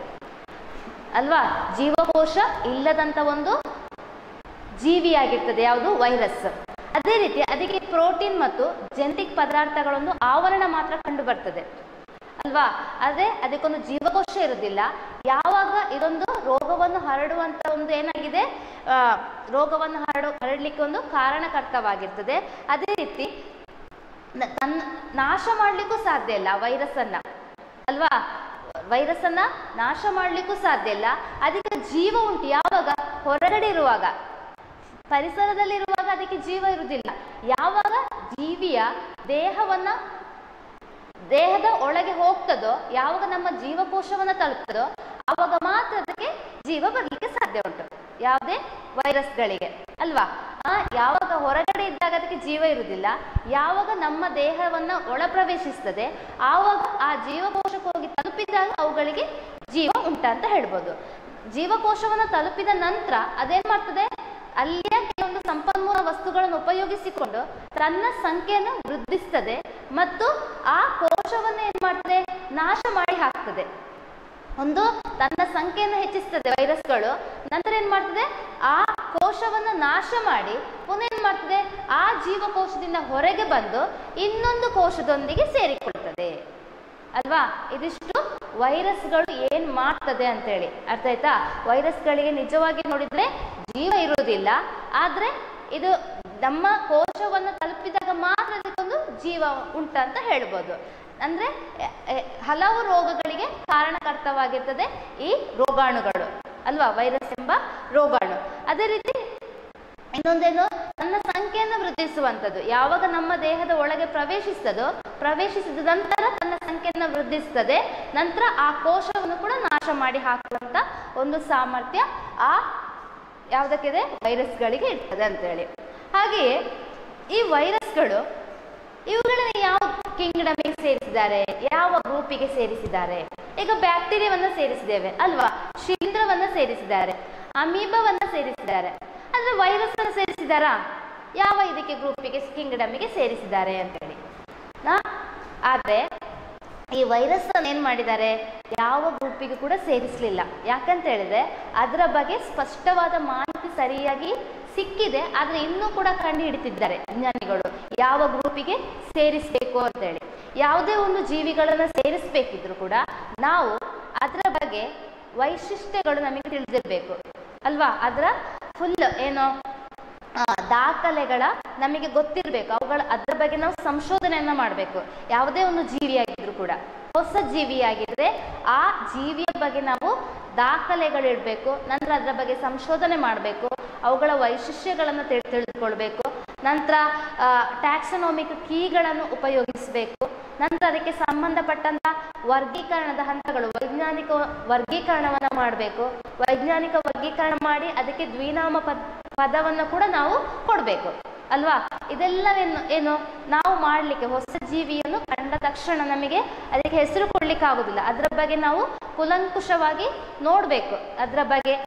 ಅಲ್ವಾ ಜೀವಕೋಶ ಇಲ್ಲದಂತ ಒಂದು ಜೀವಿಯಾಗಿರ್ತದೆ ಯಾವುದು ವೈರಸ್ ಅದೇ ರೀತಿ ಅದಕ್ಕೆ ಪ್ರೋಟೀನ್ ಮತ್ತು ಜೆನೆಟಿಕ್ ಪದಾರ್ಥಗಳೊಂದು ಆವರಣ ಮಾತ್ರ ಕಂಡು ಬರ್ತದೆ ಅಲ್ವಾ ಆದರೆ ಅದಕ್ಕೊಂದು ಜೀವಕೋಶ ಇರುವುದಿಲ್ಲ ಯಾವಾಗ ಇದೊಂದು ರೋಗವನ್ನು ಹರಡುವಂತ ಒಂದು ಏನಾಗಿದೆ ಆ, ರೋಗವನ್ನು ಹರಡು ಹರಡಲಿಕ್ಕೆ ಒಂದು ಕಾರಣಕರ್ತವಾಗಿರ್ತದೆ ಅದೇ ರೀತಿ ನ- ತನ್ನ ನಾಶ ಮಾಡಲಿಕ್ಕೂ ಸಾಧ್ಯ ಇಲ್ಲ ವೈರಸ್ ಅನ್ನ ಅಲ್ವಾ ವೈರಸ್ ಅನ್ನ ನಾಶ ಮಾಡಲಿಕ್ಕೂ ಸಾಧ್ಯ ಇಲ್ಲ ಅದಕ್ಕೆ ಜೀವ ಉಂಟು ಯಾವಾಗ ಹೊರಗಡೆ ಇರುವಾಗ ಪರಿಸರದಲ್ಲಿರುವಾಗ ಅದಕ್ಕೆ ಜೀವ ಇರುವುದಿಲ್ಲ ಯಾವಾಗ ಜೀವಿಯ ದೇಹವನ್ನ ದೇಹದ ಒಳಗೆ ಹೋಗ್ತದೋ ಯಾವಾಗ ನಮ್ಮ ಜೀವಕೋಶವನ್ನ ತಲುಪ್ತದೋ ಆವಾಗ ಮಾತ್ರ ಅದಕ್ಕೆ ಜೀವ ಬರಲಿಕ್ಕೆ ಸಾಧ್ಯ ಉಂಟು ಯಾವುದೇ ವೈರಸ್ಗಳಿಗೆ ಅಲ್ವಾ ಆ, ಯಾವಾಗ ಹೊರಗಡೆ ಇದ್ದಾಗ ಅದಕ್ಕೆ ಜೀವ ಇರುವುದಿಲ್ಲ ಯಾವಾಗ ನಮ್ಮ ದೇಹವನ್ನ ಒಳ ಪ್ರವೇಶಿಸ್ತದೆ ಆವಾಗ ಆ ಜೀವಕೋಶಕ್ಕೆ ಹೋಗಿ ತಲುಪಿದಾಗ ಅವುಗಳಿಗೆ ಜೀವ ಉಂಟಂತ ಹೇಳ್ಬೋದು ಜೀವಕೋಶವನ್ನು ತಲುಪಿದ ನಂತರ ಅದೇನ್ ಮಾಡ್ತದೆ ಅಲ್ಲಿಯ ಕೆಲವೊಂದು ಸಂಪನ್ಮೂಲ ವಸ್ತುಗಳನ್ನು ಉಪಯೋಗಿಸಿಕೊಂಡು ತನ್ನ ಸಂಖ್ಯೆಯನ್ನು ವೃದ್ಧಿಸ್ತದೆ ಮತ್ತು ಆ ಕೋಶವನ್ನು ಏನ್ ಮಾಡ್ತದೆ ನಾಶ ಮಾಡಿ ಹಾಕ್ತದೆ ಒಂದು ತನ್ನ ಸಂಖ್ಯೆಯನ್ನು ಹೆಚ್ಚಿಸ್ತದೆ ವೈರಸ್ಗಳು ನಂತರ ಏನ್ ಮಾಡ್ತದೆ ಆ ಕೋಶವನ್ನು ನಾಶ ಮಾಡಿ ಪುನಃ ಏನ್ ಮಾಡ್ತದೆ ಆ ಜೀವಕೋಶದಿಂದ ಹೊರಗೆ ಬಂದು ಇನ್ನೊಂದು ಕೋಶದೊಂದಿಗೆ ಸೇರಿಕೊಳ್ತದೆ ಅಲ್ವಾ ಇದಿಷ್ಟು ವೈರಸ್ಗಳು ಏನ್ ಮಾಡ್ತದೆ ಅಂತೇಳಿ ಅರ್ಥ ಆಯ್ತಾ ವೈರಸ್ಗಳಿಗೆ ನಿಜವಾಗಿ ನೋಡಿದ್ರೆ ಜೀವ ಇರುವುದಿಲ್ಲ ಆದ್ರೆ ಇದು ನಮ್ಮ ಕೋಶವನ್ನು ತಲುಪಿದಾಗ ಮಾತ್ರ ಅದಕ್ಕೊಂದು ಜೀವ ಉಂಟಂತ ಹೇಳ್ಬೋದು ಅಂದ್ರೆ ಎ- ಎ- ಹಲವು ರೋಗಗಳಿಗೆ ಕಾರಣಕರ್ತವಾಗಿರ್ತದೆ ಈ ರೋಗಾಣುಗಳು ಅಲ್ವಾ ವೈರಸ್ ಎಂಬ ರೋಗಾಣು ಅದೇ ರೀತಿ ಇನ್ನೊಂದೇನು ತನ್ನ ಸಂಖ್ಯೆಯನ್ನು ವೃದ್ಧಿಸುವಂಥದ್ದು ಯಾವಾಗ ನಮ್ಮ ದೇಹದ ಒಳಗೆ ಪ್ರವೇಶಿಸ್ತದೋ ಪ್ರವೇಶಿಸಿದ ನಂತರ ತನ್ನ ಸಂಖ್ಯೆಯನ್ನು ವೃದ್ಧಿಸ್ತದೆ ನಂತರ ಆ ಕೋಶವನ್ನು ಕೂಡ ನಾಶ ಮಾಡಿ ಹಾಕುವಂತ ಒಂದು ಸಾಮರ್ಥ್ಯ ಆ ಯಾವುದಕ್ಕಿದೆ ವೈರಸ್ಗಳಿಗೆ ಇರ್ತದೆ ಅಂತೇಳಿ ಹಾಗೆಯೇ ಈ ವೈರಸ್ಗಳು ಇವುಗಳನ್ನ ಯಾವ ಕಿಂಗ್ಡಮಿಗೆ ಸೇರಿಸಿದ್ದಾರೆ ಯಾವ ಗ್ರೂಪಿಗೆ ಸೇರಿಸಿದ್ದಾರೆ ಈಗ ಬ್ಯಾಕ್ಟೀರಿಯಾವನ್ನ ಸೇರಿಸಿದ್ದೇವೆ ಅಲ್ವಾ ಶಿಲೀಂಧ್ರವನ್ನ ಸೇರಿಸಿದ್ದಾರೆ ಅಮೀಬವನ್ನ ಸೇರಿಸಿದ್ದಾರೆ ಅಂದ್ರೆ ವೈರಸ್ ಅನ್ನು ಸೇರಿಸಿದಾರಾ ಯಾವ ಇದಕ್ಕೆ ಗ್ರೂಪಿಗೆ ಕಿಂಗ್ಡಮಿಗೆ ಸೇರಿಸಿದ್ದಾರೆ ಅಂತೇಳಿ ನಾ ಆದ್ರೆ ಈ ವೈರಸ್ ಅನ್ನು ಏನ್ ಮಾಡಿದ್ದಾರೆ ಯಾವ ಗ್ರೂಪಿಗೂ ಕೂಡ ಸೇರಿಸಲಿಲ್ಲ ಯಾಕಂತ ಹೇಳಿದ್ರೆ ಅದರ ಬಗ್ಗೆ ಸ್ಪಷ್ಟವಾದ ಮಾಹಿತಿ ಸರಿಯಾಗಿ ಸಿಕ್ಕಿದೆ ಆದ್ರೆ ಇನ್ನೂ ಕೂಡ ಕಂಡು ಹಿಡಿತಿದ್ದಾರೆ ವಿಜ್ಞಾನಿಗಳು ಯಾವ ಗ್ರೂಪಿಗೆ ಸೇರಿಸಬೇಕು ಅಂತೇಳಿ ಯಾವುದೇ ಒಂದು ಜೀವಿಗಳನ್ನ ಸೇರಿಸಬೇಕಿದ್ರು ಕೂಡ ನಾವು ಅದರ ಬಗ್ಗೆ ವೈಶಿಷ್ಟ್ಯಗಳು ನಮಗೆ ತಿಳಿದಿರಬೇಕು ಅಲ್ವಾ ಅದರ ಫುಲ್ ಏನು ಆ, ದಾಖಲೆಗಳ ನಮಗೆ ಗೊತ್ತಿರಬೇಕು ಅವುಗಳ ಅದ್ರ ಬಗ್ಗೆ ನಾವು ಸಂಶೋಧನೆಯನ್ನ ಮಾಡಬೇಕು ಯಾವುದೇ ಒಂದು ಜೀವಿಯಾಗಿದ್ರು ಕೂಡ ಹೊಸ ಜೀವಿಯಾಗಿದ್ರೆ ಆ ಜೀವಿಯ ಬಗ್ಗೆ ನಾವು ದಾಖಲೆಗಳಿಡಬೇಕು ನಂತರ ಅದರ ಬಗ್ಗೆ ಸಂಶೋಧನೆ ಮಾಡಬೇಕು ಅವುಗಳ ವೈಶಿಷ್ಟ್ಯಗಳನ್ನು ತಿಳ್ ತಿಳಿದುಕೊಳ್ಬೇಕು ನಂತರ ಟ್ಯಾಕ್ಸನೋಮಿಕ್ ಕೀಗಳನ್ನು ಉಪಯೋಗಿಸಬೇಕು ನಂತರ ಅದಕ್ಕೆ ಸಂಬಂಧಪಟ್ಟಂತ ವರ್ಗೀಕರಣದ ಹಂತಗಳು ವೈಜ್ಞಾನಿಕ ವರ್ಗೀಕರಣವನ್ನು ಮಾಡಬೇಕು ವೈಜ್ಞಾನಿಕ ವರ್ಗೀಕರಣ ಮಾಡಿ ಅದಕ್ಕೆ ದ್ವಿನಾಮ ಪದ ಪದವನ್ನು ಕೂಡ ನಾವು ಕೊಡಬೇಕು ಅಲ್ವಾ ಇದೆಲ್ಲವೇನು ಏನು ನಾವು ಮಾಡಲಿಕ್ಕೆ ಹೊಸ ಜೀವಿಯನ್ನು ಕಂಡ ತಕ್ಷಣ ನಮಗೆ ಅದಕ್ಕೆ ಹೆಸರು ಕೊಡ್ಲಿಕ್ಕೆ ಆಗುದಿಲ್ಲ ಅದರ ಬಗ್ಗೆ ನಾವು ಕುಲಂಕುಷವಾಗಿ ನೋಡಬೇಕು ಅದರ ಬಗ್ಗೆ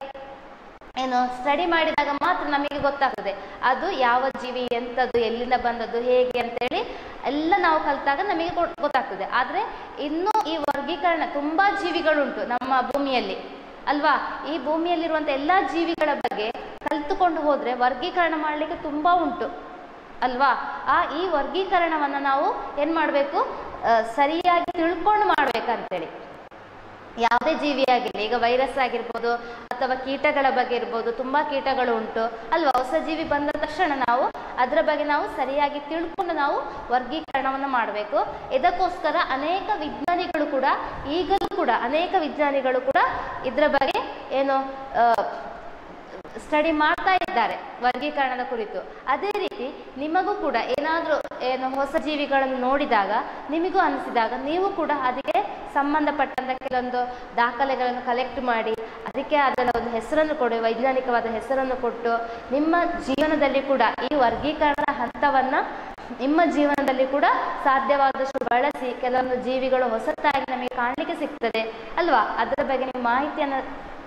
ಏನು ಸ್ಟಡಿ ಮಾಡಿದಾಗ ಮಾತ್ರ ನಮಗೆ ಗೊತ್ತಾಗ್ತದೆ ಅದು ಯಾವ ಜೀವಿ ಎಂಥದ್ದು ಎಲ್ಲಿಂದ ಬಂದದ್ದು ಹೇಗೆ ಅಂತೇಳಿ ಎಲ್ಲ ನಾವು ಕಲಿತಾಗ ನಮಗೆ ಗೊ- ಗೊತ್ತಾಗ್ತದೆ ಆದರೆ ಇನ್ನೂ ಈ ವರ್ಗೀಕರಣ ತುಂಬಾ ಜೀವಿಗಳುಂಟು ನಮ್ಮ ಭೂಮಿಯಲ್ಲಿ ಅಲ್ವಾ ಈ ಭೂಮಿಯಲ್ಲಿರುವಂಥ ಎಲ್ಲ ಜೀವಿಗಳ ಬಗ್ಗೆ ಕಲಿತುಕೊಂಡು ಹೋದ್ರೆ ವರ್ಗೀಕರಣ ಮಾಡಲಿಕ್ಕೆ ತುಂಬಾ ಉಂಟು ಅಲ್ವಾ ಆ ಈ ವರ್ಗೀಕರಣವನ್ನು ನಾವು ಏನು ಮಾಡಬೇಕು ಸರಿಯಾಗಿ ತಿಳ್ಕೊಂಡು ಮಾಡ್ಬೇಕಂತೇಳಿ ಯಾವುದೇ ಜೀವಿ ಆಗಿರಲಿ ಈಗ ವೈರಸ್ ಆಗಿರ್ಬೋದು ಅಥವಾ ಕೀಟಗಳ ಬಗ್ಗೆ ಇರ್ಬೋದು ತುಂಬಾ ಕೀಟಗಳು ಉಂಟು ಅಲ್ವಾ ಹೊಸ ಜೀವಿ ಬಂದ ತಕ್ಷಣ ನಾವು ಅದರ ಬಗ್ಗೆ ನಾವು ಸರಿಯಾಗಿ ತಿಳ್ಕೊಂಡು ನಾವು ವರ್ಗೀಕರಣವನ್ನು ಮಾಡಬೇಕು ಇದಕ್ಕೋಸ್ಕರ ಅನೇಕ ವಿಜ್ಞಾನಿಗಳು ಕೂಡ ಈಗಲೂ ಕೂಡ ಅನೇಕ ವಿಜ್ಞಾನಿಗಳು ಕೂಡ ಇದರ ಬಗ್ಗೆ ಏನು ಆ, ಸ್ಟಡಿ ಮಾಡ್ತಾ ಇದ್ದಾರೆ ವರ್ಗೀಕರಣದ ಕುರಿತು ಅದೇ ರೀತಿ ನಿಮಗೂ ಕೂಡ ಏನಾದರೂ ಏನು ಹೊಸ ಜೀವಿಗಳನ್ನು ನೋಡಿದಾಗ ನಿಮಗೂ ಅನಿಸಿದಾಗ ನೀವು ಕೂಡ ಅದಕ್ಕೆ ಸಂಬಂಧಪಟ್ಟಂತ ಕೆಲವೊಂದು ದಾಖಲೆಗಳನ್ನು ಕಲೆಕ್ಟ್ ಮಾಡಿ ಅದಕ್ಕೆ ಅದರ ಒಂದು ಹೆಸರನ್ನು ಕೊಡಿ ವೈಜ್ಞಾನಿಕವಾದ ಹೆಸರನ್ನು ಕೊಟ್ಟು ನಿಮ್ಮ ಜೀವನದಲ್ಲಿ ಕೂಡ ಈ ವರ್ಗೀಕರಣದ ಹಂತವನ್ನ ನಿಮ್ಮ ಜೀವನದಲ್ಲಿ ಕೂಡ ಸಾಧ್ಯವಾದಷ್ಟು ಬಳಸಿ ಕೆಲವೊಂದು ಜೀವಿಗಳು ಹೊಸತಾಗಿ ನಮಗೆ ಕಾಣಲಿಕ್ಕೆ ಸಿಗ್ತದೆ ಅಲ್ವಾ ಅದರ ಬಗ್ಗೆ ನೀವು ಮಾಹಿತಿಯನ್ನು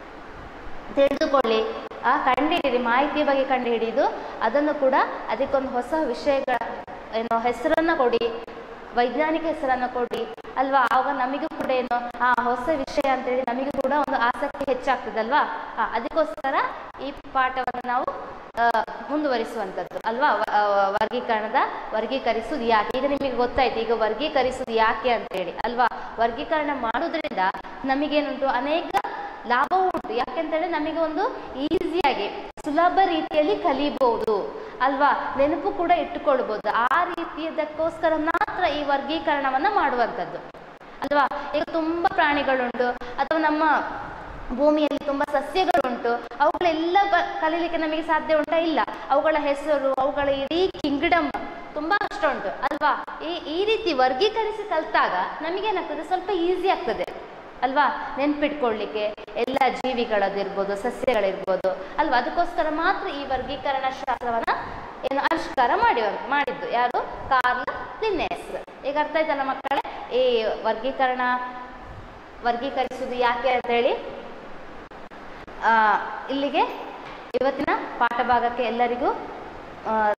ತಿಳಿದುಕೊಳ್ಳಿ ಆ ಕಂಡುಹಿಡಿಯಿರಿ ಮಾಹಿತಿ ಬಗ್ಗೆ ಕಂಡುಹಿಡಿದು ಅದನ್ನು ಕೂಡ ಅದಕ್ಕೊಂದು ಹೊಸ ವಿಷಯಗಳ ಏನು ಹೆಸರನ್ನು ಕೊಡಿ ವೈಜ್ಞಾನಿಕ ಹೆಸರನ್ನು ಕೊಡಿ ಅಲ್ವಾ ಆವಾಗ ನಮಗೂ ಕೂಡ ಏನು ಆ ಹೊಸ ವಿಷಯ ಅಂತೇಳಿ ನಮಗೂ ಕೂಡ ಒಂದು ಆಸಕ್ತಿ ಹೆಚ್ಚಾಗ್ತದಲ್ವಾ ಆ, ಅದಕ್ಕೋಸ್ಕರ ಈ ಪಾಠವನ್ನು ನಾವು ಆ, ಮುಂದುವರಿಸುವಂಥದ್ದು ಅಲ್ವಾ ವ- ಆ, ವರ್ಗೀಕರಣದ ವರ್ಗೀಕರಿಸುವುದು ಯಾಕೆ ಈಗ ನಿಮಗೆ ಗೊತ್ತಾಯ್ತು ಈಗ ವರ್ಗೀಕರಿಸುವುದು ಯಾಕೆ ಅಂತೇಳಿ ಅಲ್ವಾ ವರ್ಗೀಕರಣ ಮಾಡೋದ್ರಿಂದ ನಮಗೇನುಂಟು ಅನೇಕ ಲಾಭವೂ ಉಂಟು ಯಾಕೆಂತೇಳಿ ನಮಗೆ ಒಂದು ಈಸಿಯಾಗಿ ಸುಲಭ ರೀತಿಯಲ್ಲಿ ಕಲಿಬಹುದು ಅಲ್ವಾ ನೆನಪು ಕೂಡ ಇಟ್ಟುಕೊಳ್ಬೋದು ಆ ರೀತಿಯದಕ್ಕೋಸ್ಕರ ಮಾತ್ರ ಈ ವರ್ಗೀಕರಣವನ್ನ ಮಾಡುವಂಥದ್ದು ಅಲ್ವಾ ಈಗ ತುಂಬ ಪ್ರಾಣಿಗಳುಂಟು ಅಥವಾ ನಮ್ಮ ಭೂಮಿಯಲ್ಲಿ ತುಂಬ ಸಸ್ಯಗಳುಂಟು ಅವುಗಳೆಲ್ಲ ಬ ಕಲೀಲಿಕ್ಕೆ ನಮಗೆ ಸಾಧ್ಯ ಉಂಟಾ ಇಲ್ಲ ಅವುಗಳ ಹೆಸರು ಅವುಗಳ ಇಡೀ ಕಿಂಗ್ಡಮ್ ತುಂಬ ಕಷ್ಟ ಉಂಟು ಅಲ್ವಾ ಈ ಈ ರೀತಿ ವರ್ಗೀಕರಿಸಿ ಕಲಿತಾಗ ನಮಗೇನಾಗ್ತದೆ ಸ್ವಲ್ಪ ಈಸಿ ಆಗ್ತದೆ ಅಲ್ವಾ ನೆನ್ಪಿಟ್ಕೊಳ್ಳಿಕ್ಕೆ ಎಲ್ಲ ಜೀವಿಗಳದಿರ್ಬೋದು ಸಸ್ಯಗಳಿರ್ಬೋದು ಅಲ್ವಾ ಅದಕ್ಕೋಸ್ಕರ ಮಾತ್ರ ಈ ವರ್ಗೀಕರಣ ಶಾಸ್ತ್ರವನ್ನ ಏನು ಆವಿಷ್ಕಾರ ಮಾಡಿ ಮಾಡಿದ್ದು ಯಾರು ಕಾರ್ಲ್ ಲಿನ್ನೆಸ್ ಈಗ ಅರ್ಥ ಆಯ್ತಲ್ಲ ಮಕ್ಕಳೇ ಈ ವರ್ಗೀಕರಣ ವರ್ಗೀಕರಿಸುವುದು ಯಾಕೆ ಅಂತ ಹೇಳಿ ಆ, ಇಲ್ಲಿಗೆ ಇವತ್ತಿನ ಪಾಠ ಭಾಗಕ್ಕೆ ಎಲ್ಲರಿಗೂ ಆ,